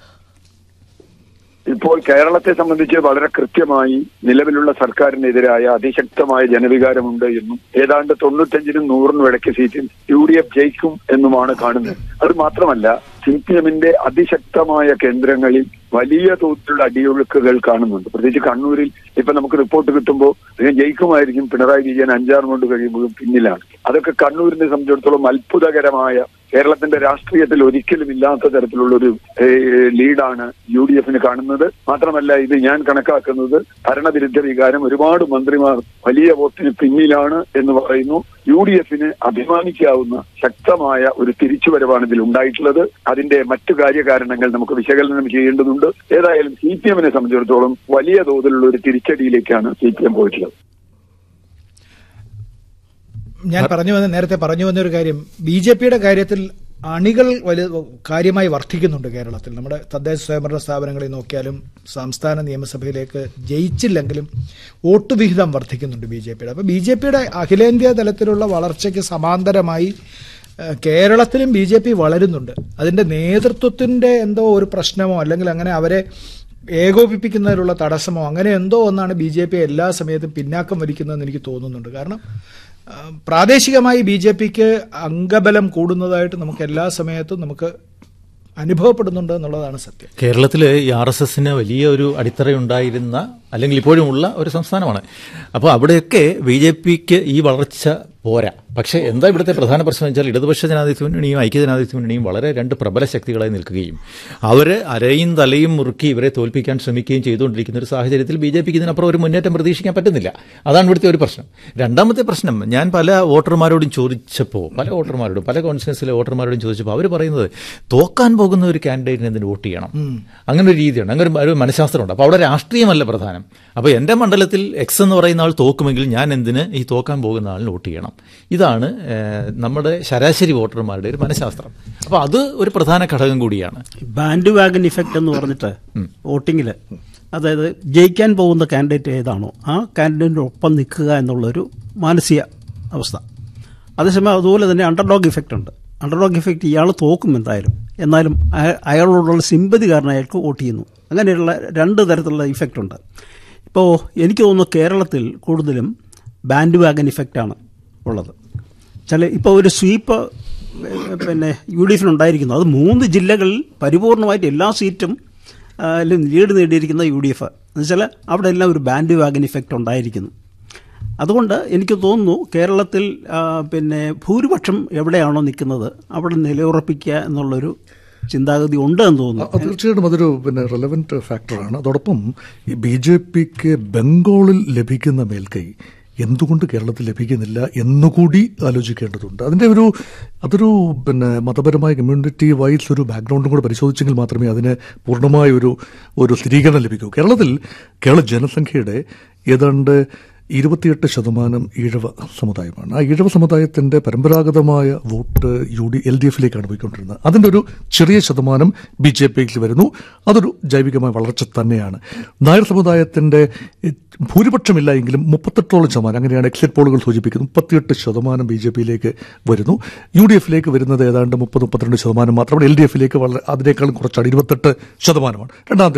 Q: ഇപ്പോൾ കേരളത്തെ സംബന്ധിച്ച് വളരെ കൃത്യമായി നിലവിലുള്ള സർക്കാരിനെതിരായ അതിശക്തമായ ജനവികാരമുണ്ട് എന്നും ഏതാണ്ട് തൊണ്ണൂറ്റഞ്ചിനും നൂറിനും ഇടയ്ക്ക് സീറ്റിൽ യു ഡി എഫ് ജയിക്കും എന്നുമാണ് കാണുന്നത് അത് മാത്രമല്ല സി പി എമ്മിന്റെ അതിശക്തമായ കേന്ദ്രങ്ങളിൽ വലിയ തോതിലുള്ള അടിയൊഴുക്കുകൾ കാണുന്നുണ്ട് പ്രത്യേകിച്ച് കണ്ണൂരിൽ ഇപ്പൊ നമുക്ക് റിപ്പോർട്ട് കിട്ടുമ്പോൾ അദ്ദേഹം ജയിക്കുമായിരിക്കും പിണറായി വിജയൻ അഞ്ചാറ് കൊണ്ട് കഴിയുമ്പോഴും പിന്നിലാണ് അതൊക്കെ കണ്ണൂരിനെ സംബന്ധിച്ചിടത്തോളം അത്ഭുതകരമായ കേരളത്തിന്റെ രാഷ്ട്രീയത്തിൽ ഒരിക്കലും ഇല്ലാത്ത തരത്തിലുള്ള ഒരു ലീഡാണ് യു ഡി എഫിന് കാണുന്നത് മാത്രമല്ല ഇത് ഞാൻ കണക്കാക്കുന്നത് ഭരണവിരുദ്ധ വികാരം ഒരുപാട് മന്ത്രിമാർ വലിയ വോട്ടിന് പിന്നിലാണ് എന്ന് പറയുന്നു യു ഡി എഫിന് അഭിമാനിക്കാവുന്ന ശക്തമായ ഒരു തിരിച്ചുവരവാണ് ഇതിൽ ഉണ്ടായിട്ടുള്ളത് അതിന്റെ മറ്റു കാര്യകാരണങ്ങൾ നമുക്ക് വിശകലനം ചെയ്യേണ്ടതുണ്ട് ഏതായാലും സി പി എമ്മിനെ സംബന്ധിച്ചിടത്തോളം വലിയ തോതിലുള്ള ഒരു തിരിച്ചടിയിലേക്കാണ് സി പി എം പോയിട്ടുള്ളത്
K: ഞാൻ പറഞ്ഞു വന്ന നേരത്തെ പറഞ്ഞു വന്ന ഒരു കാര്യം ബി ജെ പിയുടെ കാര്യത്തിൽ അണികൾ വലിയ കാര്യമായി വർദ്ധിക്കുന്നുണ്ട് കേരളത്തിൽ നമ്മുടെ തദ്ദേശ സ്വയംഭരണ സ്ഥാപനങ്ങളിൽ നോക്കിയാലും സംസ്ഥാന നിയമസഭയിലേക്ക് ജയിച്ചില്ലെങ്കിലും വോട്ട് വിഹിതം വർദ്ധിക്കുന്നുണ്ട് ബി ജെ പിയുടെ അപ്പോൾ ബി ജെ പിയുടെ അഖിലേന്ത്യാ തലത്തിലുള്ള വളർച്ചയ്ക്ക് സമാന്തരമായി ഏഹ്, കേരളത്തിലും ബി ജെ പി വളരുന്നുണ്ട് അതിന്റെ നേതൃത്വത്തിന്റെ എന്തോ ഒരു പ്രശ്നമോ അല്ലെങ്കിൽ അങ്ങനെ അവരെ ഏകോപിപ്പിക്കുന്നതിലുള്ള തടസ്സമോ അങ്ങനെ എന്തോ ഒന്നാണ് ബി ജെ പി എല്ലാ സമയത്തും പിന്നാക്കം വലിക്കുന്നതെന്ന് എനിക്ക് തോന്നുന്നുണ്ട് കാരണം ആ, പ്രാദേശികമായി ബി ജെ പിക്ക് അംഗബലം കൂടുന്നതായിട്ട് നമുക്ക് എല്ലാ സമയത്തും നമുക്ക് അനുഭവപ്പെടുന്നുണ്ട് എന്നുള്ളതാണ് സത്യം
I: കേരളത്തിൽ ഈ ആർ എസ് എസിന് വലിയ ഒരു അടിത്തറയുണ്ടായിരുന്ന അല്ലെങ്കിൽ ഇപ്പോഴും ഉള്ള ഒരു സംസ്ഥാനമാണ് അപ്പോൾ അവിടെയൊക്കെ ബി ജെ പിക്ക് ഈ വളർച്ച പോരാ പക്ഷേ എന്താ ഇവിടുത്തെ പ്രധാന പ്രശ്നം എന്ന് വെച്ചാൽ ഇടതുപക്ഷ ജനാധിപത്യ മുന്നണിയും ഐക്യ ജനാധിപത്യ മുന്നണിയും വളരെ രണ്ട് പ്രബല ശക്തികളായി നിൽക്കുകയും അവർ അരയും തലയും മുറുക്കി ഇവരെ തോൽപ്പിക്കാൻ ശ്രമിക്കുകയും ചെയ്തുകൊണ്ടിരിക്കുന്ന ഒരു സാഹചര്യത്തിൽ ബി ജെ പിക്ക് ഇതിനപ്പുറം ഒരു മുന്നേറ്റം പ്രതീക്ഷിക്കാൻ പറ്റുന്നില്ല അതാണ് ഇവിടുത്തെ ഒരു പ്രശ്നം രണ്ടാമത്തെ പ്രശ്നം ഞാൻ പല വോട്ടർമാരോടും ചോദിച്ചപ്പോൾ പല വോട്ടർമാരോടും പല കോൺസ്റ്റിറ്റ്യൻസിലെ വോട്ടർമാരോടും ചോദിച്ചപ്പോൾ അവർ പറയുന്നത് തോക്കാൻ പോകുന്ന ഒരു കാൻഡിഡേറ്റിന് എന്തിന് വോട്ട് ചെയ്യണം അങ്ങനെ ഒരു രീതിയുണ്ട് അങ്ങനെ ഒരു- ഒരു മനഃശാസ്ത്രമുണ്ട് അപ്പോൾ അവിടെ രാഷ്ട്രീയമല്ല പ്രധാനം അപ്പോൾ എൻ്റെ മണ്ഡലത്തിൽ എക്സ് എന്ന് പറയുന്ന ആൾ തോക്കുമെങ്കിൽ ഞാൻ എന്തിന് ഈ തോക്കാൻ പോകുന്ന ആളിന് വോട്ട് ചെയ്യണം ഇതാണ് ഏഹ്, നമ്മുടെ ശരാശരി വോട്ടർമാരുടെ ഒരു മനഃശാസ്ത്രം അപ്പോൾ അത് ഒരു പ്രധാന ഘടകം കൂടിയാണ്
J: ബാൻഡ് വാഗൻ ഇഫക്റ്റ് എന്ന് പറഞ്ഞിട്ട് വോട്ടിങ്ങിൽ അതായത് ജയിക്കാൻ പോകുന്ന കാൻഡിഡേറ്റ് ഏതാണോ ആ കാൻഡിഡേറ്റിന്റെ ഒപ്പം നിൽക്കുക എന്നുള്ളൊരു മാനസിക അവസ്ഥ അതേസമയം അതുപോലെ തന്നെ അണ്ടർഡോഗ് ഇഫക്റ്റ് ഉണ്ട് അണ്ടർഡോഗ് ഇഫക്റ്റ് ഇയാൾ തോക്കും എന്തായാലും എന്നാലും അയ- അയാളോടുള്ള സിമ്പതി കാരണം അയാൾക്ക് വോട്ട് ചെയ്യുന്നു അങ്ങനെയുള്ള രണ്ട് തരത്തിലുള്ള ഇഫക്റ്റ് ഉണ്ട് ഇപ്പോൾ എനിക്ക് തോന്നുന്നു കേരളത്തിൽ കൂടുതലും ബാൻഡ് വാഗൻ ഇഫക്റ്റാണ് ഉള്ളത് ചില ഇപ്പോൾ ഒരു സ്വീപ്പ് ഏഹ്, പിന്നെ യു ഡി എഫിന് ഉണ്ടായിരിക്കുന്നു അത് മൂന്ന് ജില്ലകളിൽ പരിപൂർണമായിട്ട് എല്ലാ സീറ്റും ആ, ലും ലീഡ് നേടിയിരിക്കുന്ന യു ഡി എഫ് എന്നുവെച്ചാൽ അവിടെ എല്ലാം ഒരു ബാൻഡ് വാഗൻ ഇഫക്റ്റ് ഉണ്ടായിരിക്കുന്നു അതുകൊണ്ട് എനിക്ക് തോന്നുന്നു കേരളത്തിൽ ആ, പിന്നെ ഭൂരിപക്ഷം എവിടെയാണോ നിൽക്കുന്നത് അവിടെ നിലയുറപ്പിക്കുക എന്നുള്ളൊരു ചിന്താഗതി ഉണ്ട് എന്ന് തോന്നുന്നു
H: അത് തീർച്ചയായിട്ടും അതൊരു പിന്നെ റെലവെന്റ് ഫാക്ടറാണ് അതോടൊപ്പം ഈ ബി ജെ പിക്ക് ബംഗാളിൽ ലഭിക്കുന്ന മേൽക്കൈ എന്തുകൊണ്ട് കേരളത്തിൽ ലഭിക്കുന്നില്ല എന്നുകൂടി ആലോചിക്കേണ്ടതുണ്ട് അതിന്റെ ഒരു അതൊരു പിന്നെ മതപരമായ കമ്മ്യൂണിറ്റി വൈസ് ഒരു ബാക്ക്ഗ്രൗണ്ടും കൂടെ പരിശോധിച്ചെങ്കിൽ മാത്രമേ അതിന് പൂർണ്ണമായ ഒരു ഒരു സ്ഥിരീകരണം ലഭിക്കൂ കേരളത്തിൽ കേരള ജനസംഖ്യയുടെ ഏതാണ്ട് ഇരുപത്തിയെട്ട് ശതമാനം ഈഴവ സമുദായമാണ് ആ ഈഴവ സമുദായത്തിന്റെ പരമ്പരാഗതമായ vote U D L D എഫിലേക്കാണ് പോയിക്കൊണ്ടിരുന്നത് അതിന്റെ ഒരു ചെറിയ ശതമാനം ബി ജെ പിക്ക് വരുന്നു അതൊരു ജൈവികമായ വളർച്ച തന്നെയാണ് നായർ സമുദായത്തിന്റെ എ, ഭൂരിപക്ഷമില്ല എങ്കിലും മുപ്പത്തെട്ടോളം ശതമാനം അങ്ങനെയാണ് എക്സിറ്റ് പോളുകൾ സൂചിപ്പിക്കുന്നത് മുപ്പത്തിയെട്ട് ശതമാനം ബി ജെ പിയിലേക്ക് വരുന്നു യു ഡി എഫിലേക്ക് വരുന്നത് ഏതാണ്ട് മുപ്പത് മുപ്പത്തിരണ്ട് ശതമാനം മാത്രമാണ് എൽ ഡി എഫിലേക്ക് വളരെ അതിനേക്കാളും കുറച്ചാണ് ഇരുപത്തെട്ട് ശതമാനമാണ് രണ്ടാമത്തെ